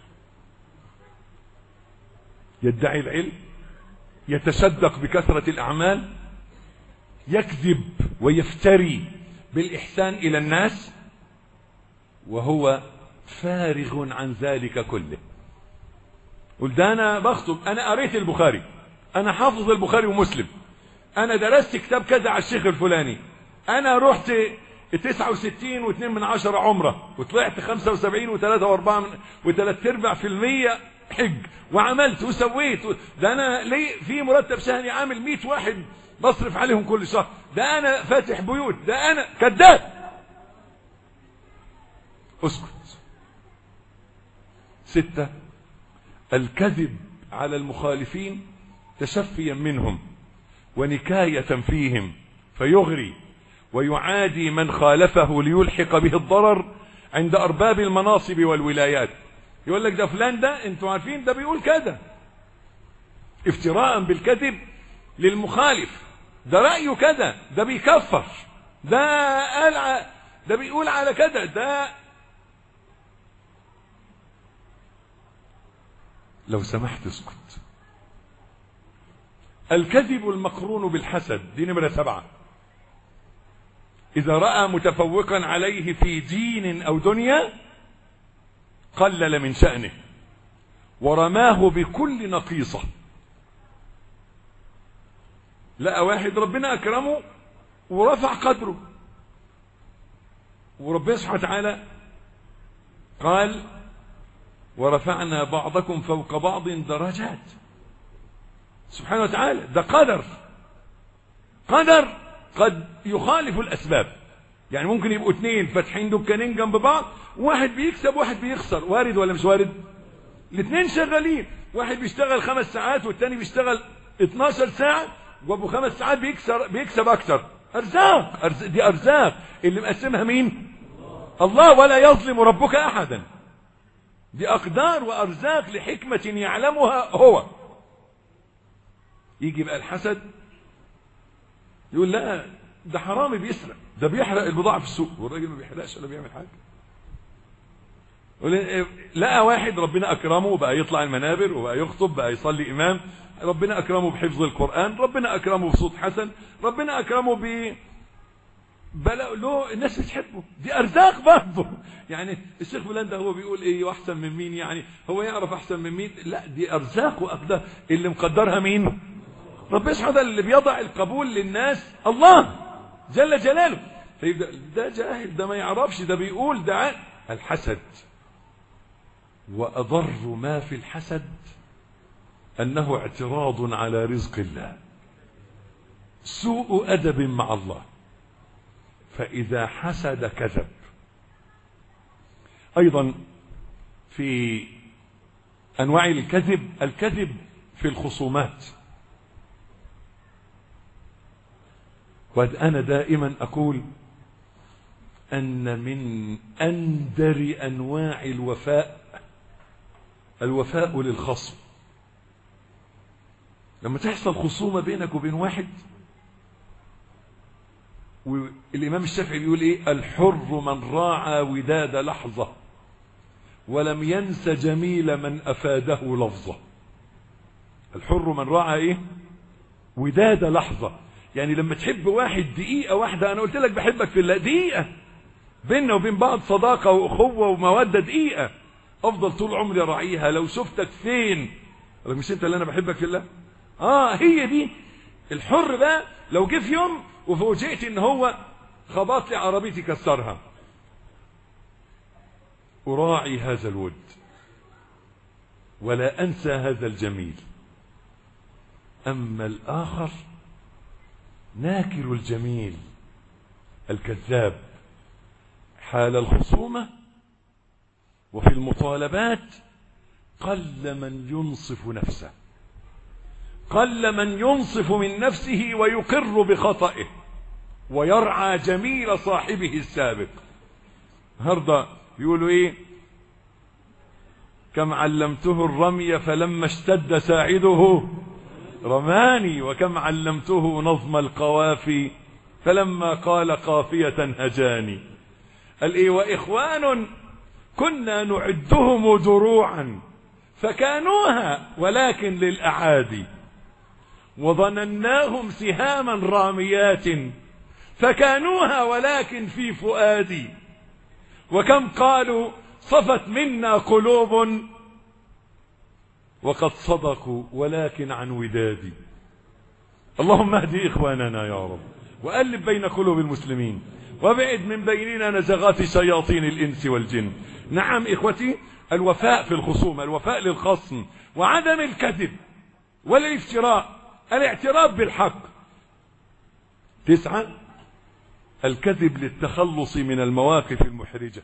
يدعي العلم يتصدق بكثرة الأعمال يكذب ويفتري بالإحسان إلى الناس وهو فارغ عن ذلك كله قل ده أنا بخطب أنا قريت البخاري أنا حافظ البخاري ومسلم أنا درست كتاب كذا على الشيخ الفلاني أنا رحت 69 واثنين من عشرة عمرة وطلعت 75 وثلاثة واربعة من وثلاث ارباع في المية حج وعملت وسويت ده انا ليه في مرتب شهري عامل 100 واحد بصرف عليهم كل شهر ده انا فاتح بيوت ده انا كذاب اسكت ستة الكذب على المخالفين تشفيا منهم ونكاية فيهم فيغري ويعادي من خالفه ليلحق به الضرر عند أرباب المناصب والولايات يقول لك ده فلان ده انتوا عارفين ده بيقول كذا افتراء بالكذب للمخالف ده رأيه كذا ده بيكفر ده قال ده بيقول على كذا ده لو سمحت اسكت الكذب المقرون بالحسد دي نمرة سبعة إذا رأى متفوقا عليه في دين أو دنيا قلل من شأنه ورماه بكل نقيصة لقى واحد ربنا أكرمه ورفع قدره وربنا سبحانه وتعالى قال ورفعنا بعضكم فوق بعض درجات سبحانه وتعالى ده قدر قدر قد يخالف الأسباب يعني ممكن يبقوا اثنين فاتحين دكانين جنب بعض واحد بيكسب واحد بيخسر وارد ولا مش وارد الاثنين شغالين واحد بيشتغل خمس ساعات والتاني بيشتغل 12 ساعة وابو خمس ساعات بيكسر بيكسب اكتر ارزاق أرز... دي ارزاق اللي مقسمها مين الله ولا يظلم ربك احدا دي اقدار وارزاق لحكمة يعلمها هو يجي بقى الحسد يقول لا ده حرامي بيسرق ده بيحرق البضاعة في السوق والراجل ما بيحرقش ولا بيعمل حاجة لقى واحد ربنا أكرمه وبقى يطلع المنابر وبقى يخطب بقى يصلي إمام ربنا أكرمه بحفظ القرآن ربنا أكرمه بصوت حسن ربنا أكرمه ب بلا له الناس بتحبه دي ارزاق برضه يعني الشيخ فلان ده هو بيقول ايه واحسن من مين يعني هو يعرف احسن من مين لا دي ارزاق واقدار اللي مقدرها مين ربنا سبحانه وتعالى اللي بيضع القبول للناس الله جل جلاله فيبدا ده جاهل ده ما يعرفش ده بيقول ده الحسد واضر ما في الحسد انه اعتراض على رزق الله سوء ادب مع الله فإذا حسد كذب أيضا في أنواع الكذب الكذب في الخصومات وأنا دائما أقول أن من أندر أنواع الوفاء الوفاء للخصم لما تحصل خصومة بينك وبين واحد والإمام الشافعي بيقول إيه الحر من راعى وداد لحظة ولم ينس جميل من أفاده لفظة الحر من راعى إيه وداد لحظة يعني لما تحب واحد دقيقة واحدة أنا قلت لك بحبك في الله دقيقة بيننا وبين بعض صداقة وأخوة ومودة دقيقة أفضل طول عمري أراعيها لو شفتك فين مش أنت اللي أنا بحبك في الله آه هي دي الحر بقى لو جه في يوم وفوجئت ان هو خبط لي عربيتي كسرها اراعي هذا الود ولا انسى هذا الجميل اما الاخر ناكر الجميل الكذاب حال الخصومه وفي المطالبات قل من ينصف نفسه قل من ينصف من نفسه ويقر بخطئه ويرعى جميل صاحبه السابق النهارده بيقولوا ايه كم علمته الرمي فلما اشتد ساعده رماني وكم علمته نظم القوافي فلما قال قافية هجاني قال ايه واخوان كنا نعدهم دروعا فكانوها ولكن للأعادي وظنناهم سهاما راميات فكانوها ولكن في فؤادي وكم قالوا صفت منا قلوب وقد صدقوا ولكن عن ودادي اللهم اهدي إخواننا يا رب وألف بين قلوب المسلمين وابعد من بيننا نزغات شياطين الإنس والجن نعم إخوتي الوفاء في الخصوم الوفاء للخصم وعدم الكذب والافتراء الاعتراف بالحق تسعة الكذب للتخلص من المواقف المحرجة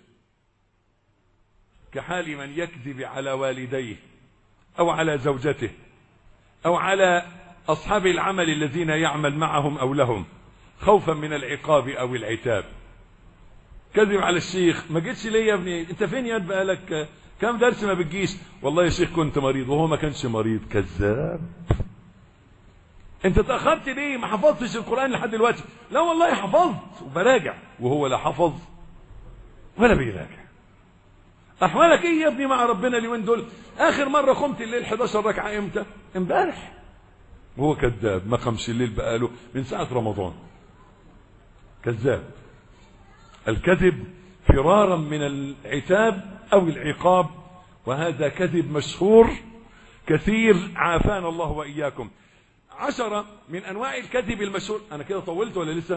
كحال من يكذب على والديه أو على زوجته أو على أصحاب العمل الذين يعمل معهم أو لهم خوفا من العقاب أو العتاب كذب على الشيخ ما جيتش ليه يا ابني انت فين يا بقالك كم درس ما بتجيش والله يا شيخ كنت مريض وهو ما كانش مريض كذاب انت تاخرت ليه ما حفظتش القران لحد دلوقتي لا والله حفظت وبراجع وهو لا حفظ ولا بيراجع احوالك ايه يا ابني مع ربنا اليومين دول اخر مره قمت الليل 11 ركعه امتى امبارح وهو كذاب ما قامش الليل بقاله من ساعه رمضان كذاب الكذب فرارا من العتاب او العقاب وهذا كذب مشهور كثير عافانا الله واياكم عشرة من انواع الكذب المشهور انا كده طولت ولا لسه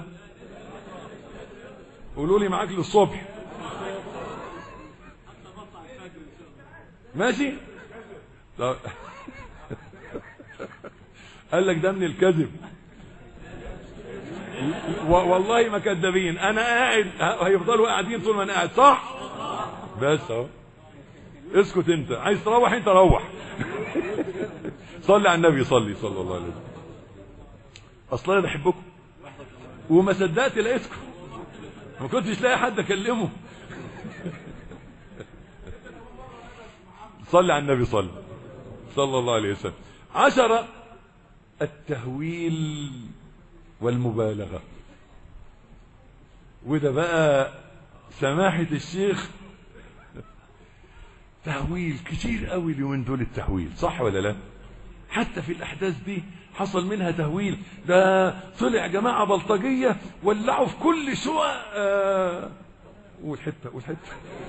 قولوا لي معاك للصبح ماشي طب. قال لك ده من الكذب والله ما كذابين انا قاعد هيفضلوا قاعدين طول ما انا قاعد صح بس اهو اسكت انت عايز تروح انت روح صلي على النبي صلي صلى الله عليه وسلم اصلا انا بحبكم وما صدقت لقيتكم ما كنتش لاقي حد اكلمه صلي على النبي صلي صلى الله عليه وسلم عشرة التهويل والمبالغة وده بقى سماحة الشيخ تهويل كتير قوي اليومين دول التهويل صح ولا لا حتى في الاحداث دي حصل منها تهويل ده طلع جماعة بلطجية ولعوا في كل شقق آه والحتة والحتة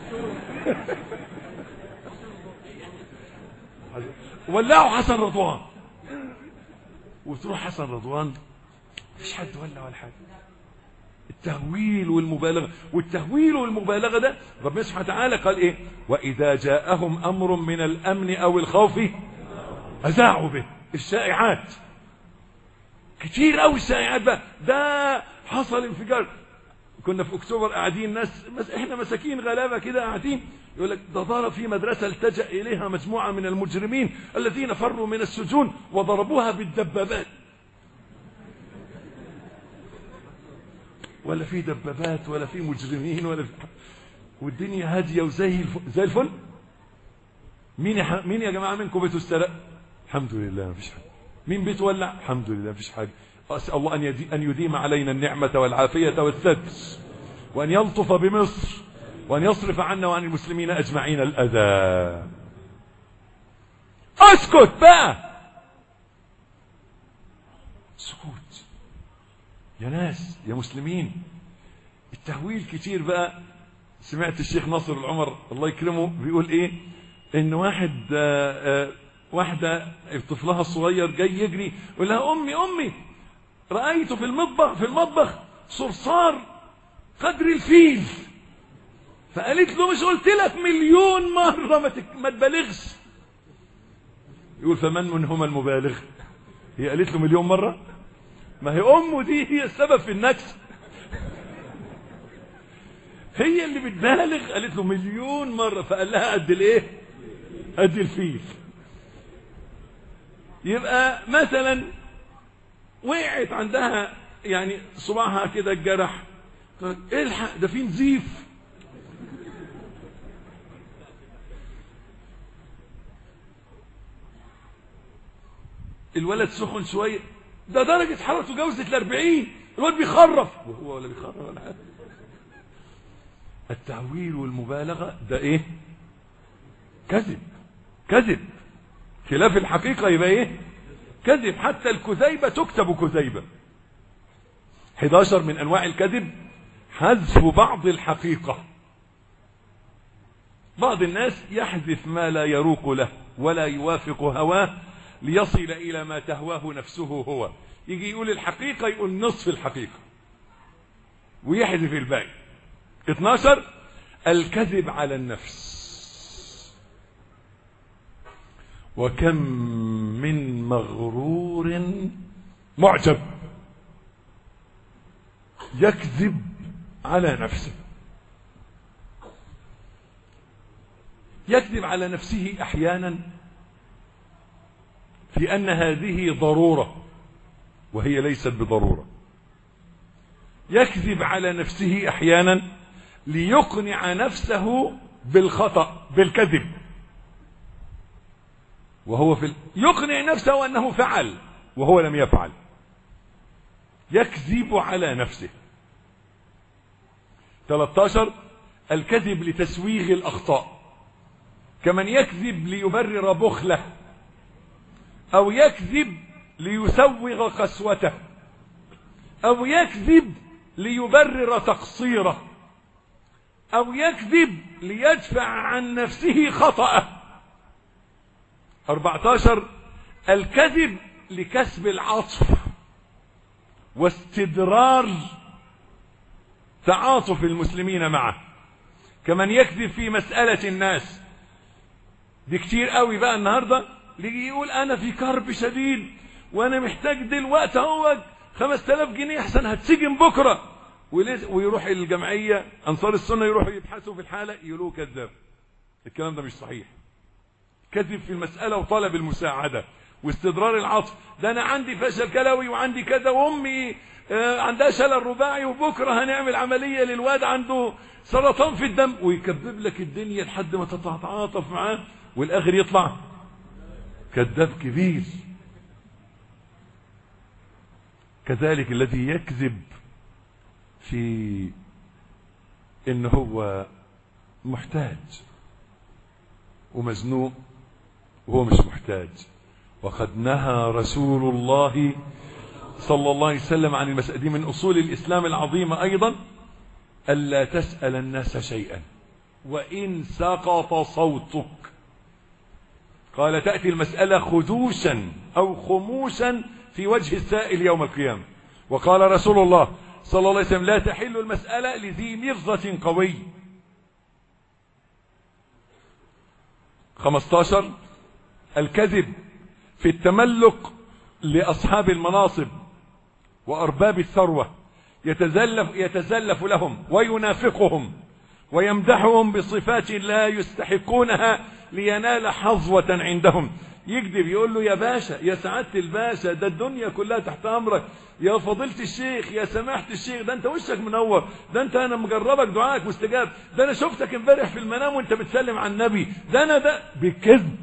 ولعوا حسن رضوان وتروح حسن رضوان مفيش حد ولع ولا حاجة التهويل والمبالغة والتهويل والمبالغة ده ربنا سبحانه وتعالى قال ايه واذا جاءهم امر من الامن او الخوف اذاعوا به الشائعات كتير قوي الشائعات بقى ده حصل انفجار كنا في اكتوبر قاعدين ناس بس احنا مساكين غلابه كده قاعدين يقول لك ده ضرب في مدرسه التجا اليها مجموعه من المجرمين الذين فروا من السجون وضربوها بالدبابات ولا في دبابات ولا في مجرمين ولا في والدنيا هاديه وزي الفل زي الفل مين يا مين يا جماعه منكم بيته استرق الحمد لله مفيش حاجه مين بيته ولع الحمد لله مفيش حاجه اسال الله ان يدي ان يديم علينا النعمه والعافيه والسدس وان يلطف بمصر وان يصرف عنا وعن المسلمين اجمعين الاذى اسكت بقى سكوت يا ناس يا مسلمين التهويل كتير بقى سمعت الشيخ ناصر العمر الله يكرمه بيقول ايه ان واحد آآ آآ واحدة طفلها الصغير جاي يجري يقول لها امي امي رأيت في المطبخ في المطبخ صرصار قدر الفيل فقالت له مش قلت لك مليون مرة ما, تك... ما تبالغش يقول فمن منهما المبالغ هي قالت له مليون مرة ما هي امه دي هي السبب في النكس هي اللي بتبالغ قالت له مليون مرة فقال لها قد الايه قد الفيل يبقى مثلا وقعت عندها يعني صباعها كده الجرح الحق ده في نزيف الولد سخن شويه ده درجة حرارته جوزت الأربعين الولد بيخرف وهو ولا بيخرف ولا حاجة التهويل والمبالغة ده ايه كذب كذب خلاف الحقيقة يبقى ايه كذب حتى الكذيبة تكتب كذيبة 11 من انواع الكذب حذف بعض الحقيقة بعض الناس يحذف ما لا يروق له ولا يوافق هواه ليصل الى ما تهواه نفسه هو يجي يقول الحقيقة يقول نصف الحقيقة ويحذف الباقي 12 الكذب على النفس وكم من مغرور معجب يكذب على نفسه يكذب على نفسه احيانا في ان هذه ضروره وهي ليست بضروره يكذب على نفسه احيانا ليقنع نفسه بالخطا بالكذب وهو في ال... يقنع نفسه انه فعل وهو لم يفعل يكذب على نفسه 13 الكذب لتسويغ الاخطاء كمن يكذب ليبرر بخله او يكذب ليسوغ قسوته او يكذب ليبرر تقصيره او يكذب ليدفع عن نفسه خطأه 14 الكذب لكسب العطف واستدرار تعاطف المسلمين معه كمن يكذب في مسألة الناس دي كتير قوي بقى النهاردة يجي يقول انا في كرب شديد وانا محتاج دلوقتي اهو 5000 جنيه احسن هتسجن بكره ويروح الجمعيه انصار السنه يروحوا يبحثوا في الحاله يقولوا كذاب الكلام ده مش صحيح كذب في المساله وطلب المساعده واستدرار العطف ده انا عندي فشل كلوي وعندي كذا وامي عندها شلل رباعي وبكره هنعمل عمليه للواد عنده سرطان في الدم ويكذب لك الدنيا لحد ما تتعاطف معاه والاخر يطلع كذاب كبير كذلك الذي يكذب في ان هو محتاج ومزنوق وهو مش محتاج وقد نهى رسول الله صلى الله عليه وسلم عن المسألة دي من أصول الإسلام العظيمة أيضا ألا تسأل الناس شيئا وإن سقط صوتك قال تأتي المسألة خدوشا أو خموشا في وجه السائل يوم القيامة وقال رسول الله صلى الله عليه وسلم لا تحل المسألة لذي مرضة قوي 15 الكذب في التملك لأصحاب المناصب وأرباب الثروة يتزلف, يتزلف لهم وينافقهم ويمدحهم بصفات لا يستحقونها لينال حظوة عندهم يكذب يقول له يا باشا يا سعادة الباشا ده الدنيا كلها تحت أمرك يا فضيلة الشيخ يا سماحة الشيخ ده انت وشك منور ده انت انا مجربك دعائك مستجاب ده انا شفتك امبارح في المنام وانت بتسلم على النبي ده انا ده بالكذب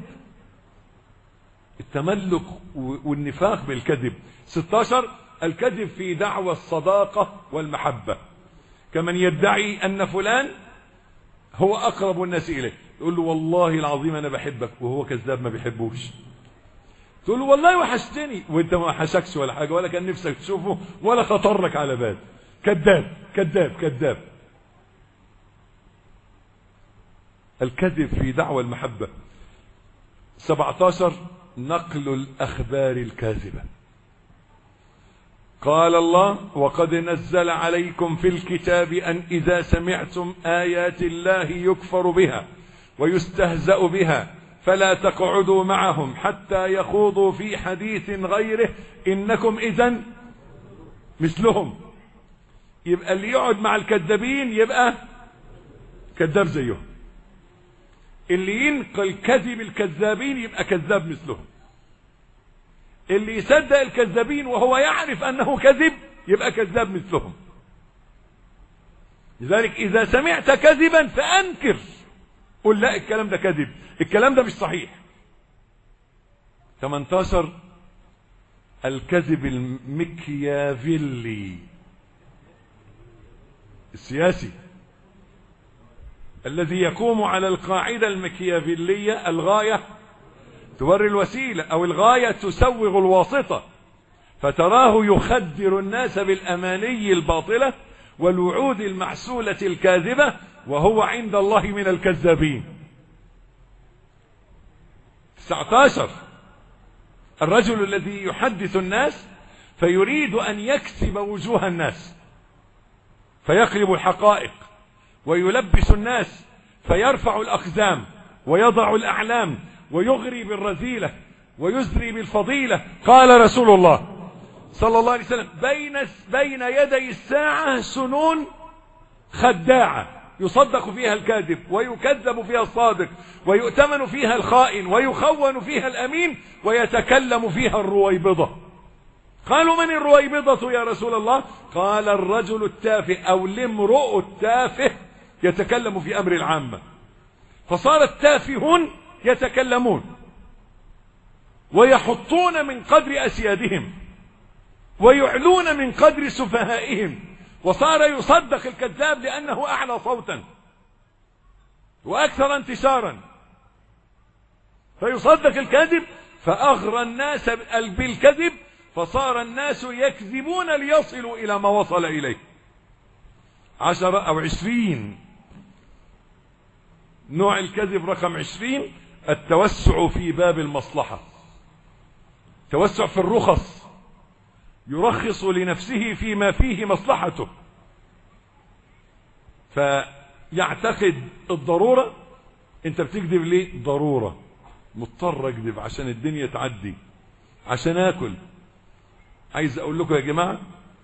التملك والنفاق بالكذب 16 الكذب في دعوى الصداقة والمحبة كمن يدعي أن فلان هو أقرب الناس إليه يقول له والله العظيم أنا بحبك وهو كذاب ما بيحبوش تقول له والله وحشتني وانت ما وحشكش ولا حاجة ولا كان نفسك تشوفه ولا خطر لك على بال كذاب كذاب كذاب الكذب في دعوى المحبة 17 نقل الأخبار الكاذبة قال الله وقد نزل عليكم في الكتاب أن إذا سمعتم آيات الله يكفر بها ويستهزأ بها فلا تقعدوا معهم حتى يخوضوا في حديث غيره إنكم إذا مثلهم يبقى اللي يقعد مع الكذابين يبقى كذاب زيهم اللي ينقل كذب الكذابين يبقى كذاب مثلهم اللي يصدق الكذابين وهو يعرف أنه كذب يبقى كذاب مثلهم لذلك إذا سمعت كذبا فأنكر قل لا الكلام ده كذب الكلام ده مش صحيح 18 الكذب المكيافيلي السياسي الذي يقوم على القاعدة المكيافيلية الغاية توري الوسيلة أو الغاية تسوغ الواسطة فتراه يخدر الناس بالأماني الباطلة والوعود المعسولة الكاذبة وهو عند الله من الكذابين 19 الرجل الذي يحدث الناس فيريد أن يكسب وجوه الناس فيقلب الحقائق ويلبس الناس فيرفع الأقدام ويضع الأعلام ويغري بالرذيلة ويزري بالفضيلة قال رسول الله صلى الله عليه وسلم بين بين يدي الساعة سنون خداعة يصدق فيها الكاذب ويكذب فيها الصادق ويؤتمن فيها الخائن ويخون فيها الأمين ويتكلم فيها الرويبضة قالوا من الرويبضة يا رسول الله قال الرجل التافه أو الامرؤ التافه يتكلم في أمر العامة فصار التافهون يتكلمون ويحطون من قدر أسيادهم ويعلون من قدر سفهائهم وصار يصدق الكذاب لأنه أعلى صوتا وأكثر انتشارا فيصدق الكذب فأغرى الناس بالكذب فصار الناس يكذبون ليصلوا إلى ما وصل إليه عشرة أو عشرين نوع الكذب رقم عشرين التوسع في باب المصلحة توسع في الرخص يرخص لنفسه فيما فيه مصلحته فيعتقد الضرورة انت بتكذب ليه ضرورة مضطر اكذب عشان الدنيا تعدي عشان اكل عايز اقول لكم يا جماعة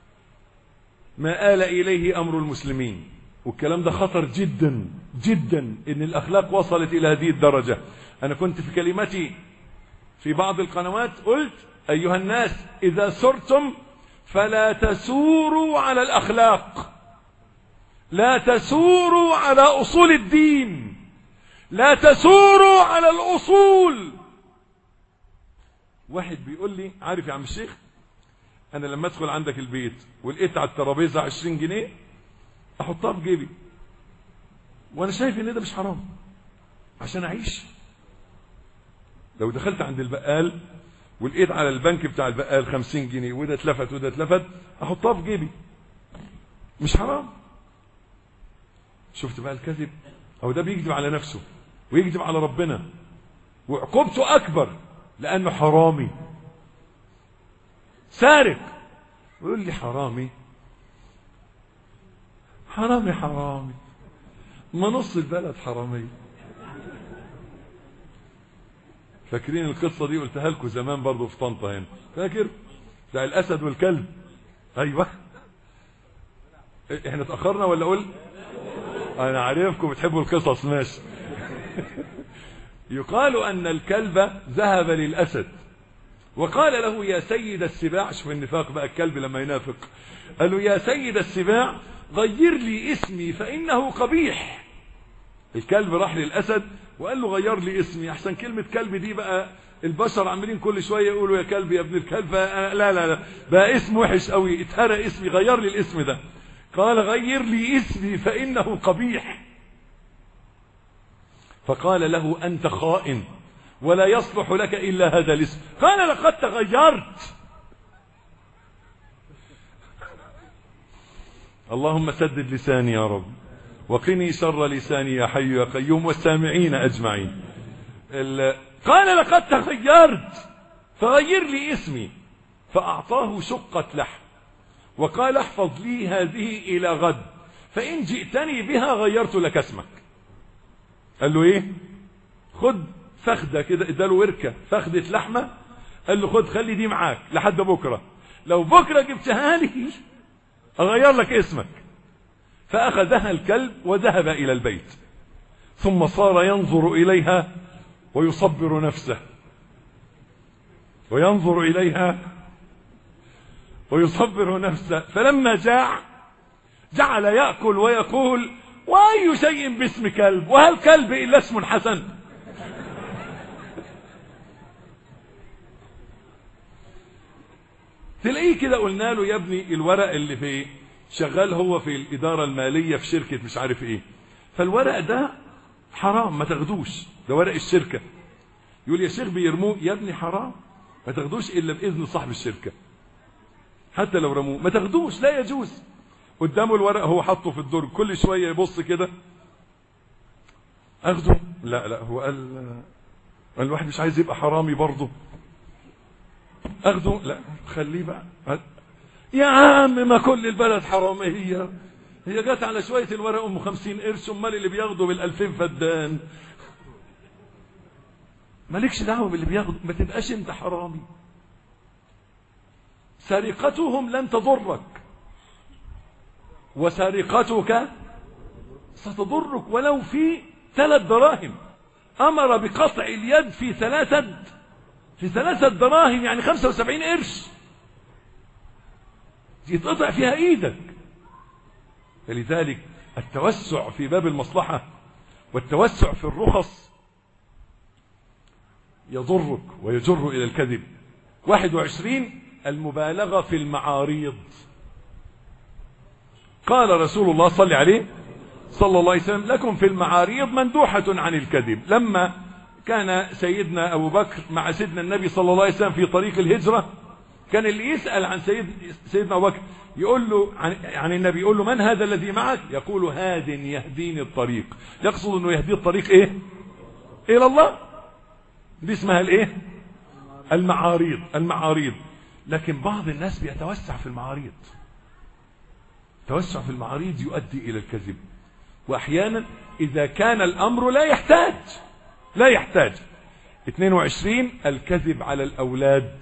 ما آل اليه امر المسلمين والكلام ده خطر جدا جدا ان الاخلاق وصلت الى هذه الدرجة انا كنت في كلمتي في بعض القنوات قلت ايها الناس اذا سرتم فلا تسوروا على الاخلاق لا تسوروا على اصول الدين لا تسوروا على الاصول واحد بيقول لي عارف يا عم الشيخ انا لما ادخل عندك البيت ولقيت على الترابيزه 20 جنيه احطها في جيبي وانا شايف ان ده مش حرام عشان اعيش لو دخلت عند البقال ولقيت على البنك بتاع البقال خمسين جنيه وده اتلفت وده اتلفت احطها في جيبي مش حرام شفت بقى الكذب او ده بيكذب على نفسه ويكذب على ربنا وعقوبته اكبر لانه حرامي سارق ويقول لي حرامي حرامي حرامي ما نص البلد حرامي فاكرين القصة دي قلتها لكم زمان برضو في طنطا هنا فاكر بتاع الأسد والكلب أيوة احنا اتأخرنا ولا قول أنا عارفكم بتحبوا القصص ماشي يقال أن الكلب ذهب للأسد وقال له يا سيد السباع شوف النفاق بقى الكلب لما ينافق قال له يا سيد السباع غير لي اسمي فإنه قبيح الكلب راح للأسد وقال له غير لي اسمي احسن كلمة كلب دي بقى البشر عاملين كل شوية يقولوا يا كلب يا ابن الكلب لا لا لا بقى اسم وحش قوي اتهرى اسمي غير لي الاسم ده قال غير لي اسمي فإنه قبيح فقال له أنت خائن ولا يصلح لك إلا هذا الاسم قال لقد تغيرت اللهم سدد لساني يا رب وقني شر لساني يا حي يا قيوم والسامعين أجمعين قال لقد تغيرت فغير لي اسمي فأعطاه شقة لحم وقال احفظ لي هذه إلى غد فإن جئتني بها غيرت لك اسمك قال له ايه خد فخدة كده اداله وركة فخدة لحمة قال له خد خلي دي معاك لحد بكرة لو بكرة جبتها لي اغير لك اسمك فاخذها الكلب وذهب الى البيت ثم صار ينظر اليها ويصبر نفسه وينظر اليها ويصبر نفسه فلما جاع جعل يأكل ويقول وأي شيء باسم كلب وهل كلب إلا اسم حسن تلاقيه كده قلنا له يا ابني الورق اللي في شغال هو في الإدارة المالية في شركة مش عارف ايه فالورق ده حرام ما تاخدوش ده ورق الشركة يقول يا شيخ بيرموه يا ابني حرام ما تاخدوش إلا بإذن صاحب الشركة حتى لو رموه ما تاخدوش لا يجوز قدامه الورق هو حطه في الدرج كل شوية يبص كده اخده لا لا هو قال الواحد مش عايز يبقى حرامي برضه اخده لا خليه بقى يا عم ما كل البلد حرامية هي جت على شوية الورق ام خمسين قرش امال اللي بياخده بالالفين فدان مالكش دعوة باللي بياخده ما تبقاش انت حرامي سرقتهم لن تضرك وسرقتك ستضرك ولو في ثلاث دراهم أمر بقطع اليد في ثلاثة في ثلاثة دراهم يعني خمسة وسبعين قرش يتقطع فيها ايدك فلذلك التوسع في باب المصلحة والتوسع في الرخص يضرك ويجر إلى الكذب واحد وعشرين المبالغة في المعاريض قال رسول الله صلى عليه صلى الله عليه وسلم لكم في المعاريض مندوحة عن الكذب لما كان سيدنا أبو بكر مع سيدنا النبي صلى الله عليه وسلم في طريق الهجرة كان اللي يسأل عن سيد سيدنا أبو بكر يقول له عن, عن النبي يقول له من هذا الذي معك يقول هاد يهديني الطريق يقصد انه يهدي الطريق ايه الى الله دي اسمها الايه المعاريض المعاريض لكن بعض الناس بيتوسع في المعاريض التوسع في المعاريض يؤدي إلى الكذب وأحيانا إذا كان الأمر لا يحتاج لا يحتاج 22 الكذب على الأولاد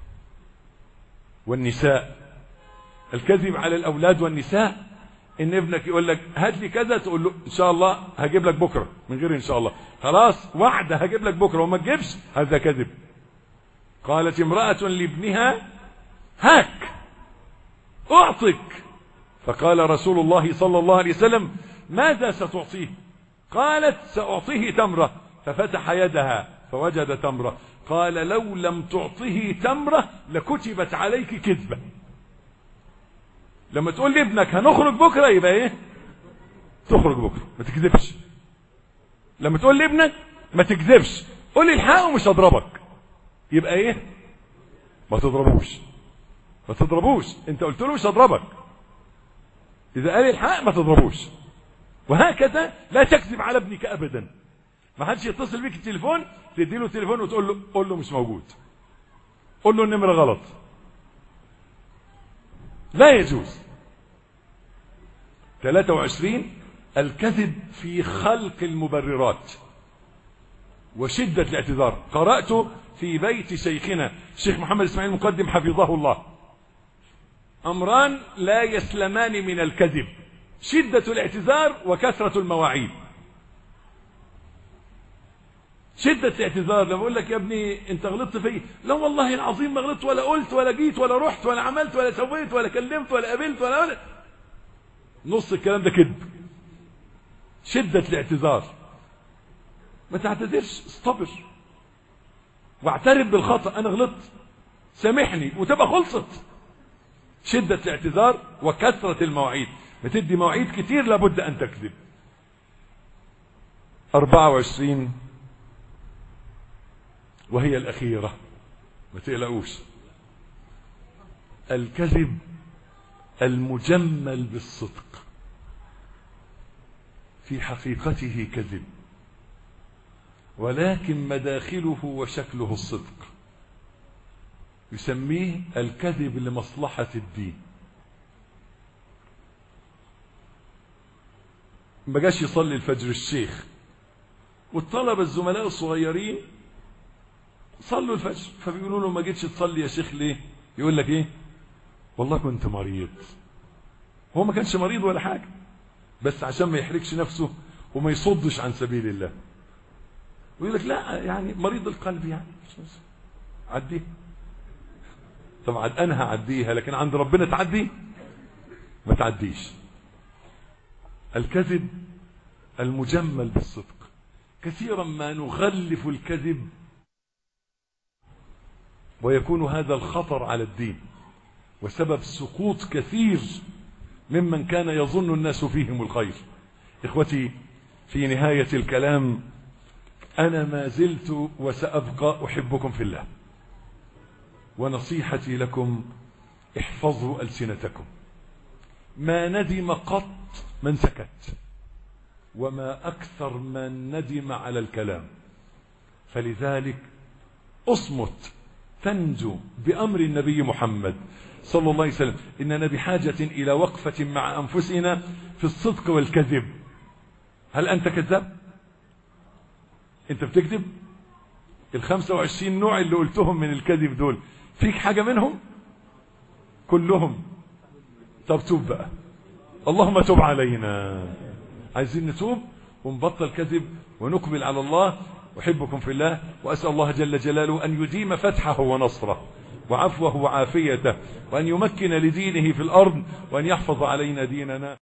والنساء الكذب على الأولاد والنساء إن ابنك يقول لك هات لي كذا تقول له إن شاء الله هجيب لك بكرة من غير إن شاء الله خلاص وعد هجيب لك بكرة وما تجيبش هذا كذب قالت امرأة لابنها هاك أعطك فقال رسول الله صلى الله عليه وسلم ماذا ستعطيه قالت سأعطيه تمرة ففتح يدها فوجد تمرة قال لو لم تعطه تمرة لكتبت عليك كذبة لما تقول لابنك هنخرج بكرة يبقى ايه تخرج بكرة ما تكذبش لما تقول لابنك ما تكذبش قول لي الحق ومش هضربك يبقى ايه ما تضربوش ما تضربوش انت قلت له مش هضربك اذا قال الحق ما تضربوش وهكذا لا تكذب على ابنك ابدا ما حدش يتصل بيك التليفون تدي له التليفون وتقول له قول له مش موجود قول له النمره غلط لا يجوز 23 الكذب في خلق المبررات وشدة الاعتذار قرأت في بيت شيخنا الشيخ محمد اسماعيل المقدم حفظه الله أمران لا يسلمان من الكذب شدة الاعتذار وكثرة المواعيد شدة الاعتذار لما اقول لك يا ابني انت غلطت فيا لا والله العظيم ما غلطت ولا قلت ولا جيت ولا رحت ولا عملت ولا سويت ولا كلمت ولا قابلت ولا, ولا نص الكلام ده كذب شدة الاعتذار ما تعتذرش استبر واعترف بالخطأ انا غلطت سامحني وتبقى خلصت شدة الاعتذار وكثرة المواعيد بتدي مواعيد كتير لابد ان تكذب 24 وهي الأخيرة ما تقلقوش الكذب المجمل بالصدق في حقيقته كذب ولكن مداخله وشكله الصدق يسميه الكذب لمصلحة الدين ما جاش يصلي الفجر الشيخ والطلبة الزملاء الصغيرين صلوا الفجر فبيقولوا له ما جيتش تصلي يا شيخ ليه يقول لك ايه والله كنت مريض هو ما كانش مريض ولا حاجة بس عشان ما يحركش نفسه وما يصدش عن سبيل الله ويقول لك لا يعني مريض القلب يعني عديه طبعا انا هعديها لكن عند ربنا تعدي ما تعديش الكذب المجمل بالصدق كثيرا ما نغلف الكذب ويكون هذا الخطر على الدين وسبب سقوط كثير ممن كان يظن الناس فيهم الخير إخوتي في نهاية الكلام أنا ما زلت وسأبقى أحبكم في الله ونصيحتي لكم احفظوا ألسنتكم ما ندم قط من سكت وما أكثر من ندم على الكلام فلذلك اصمت تنجو بأمر النبي محمد صلى الله عليه وسلم إننا بحاجة إلى وقفة مع أنفسنا في الصدق والكذب هل أنت كذاب أنت بتكذب الخمسة وعشرين نوع اللي قلتهم من الكذب دول فيك حاجة منهم كلهم طب توب بقى اللهم توب علينا عايزين نتوب ونبطل كذب ونقبل على الله أحبكم في الله وأسأل الله جل جلاله أن يديم فتحه ونصره وعفوه وعافيته وأن يمكن لدينه في الأرض وأن يحفظ علينا ديننا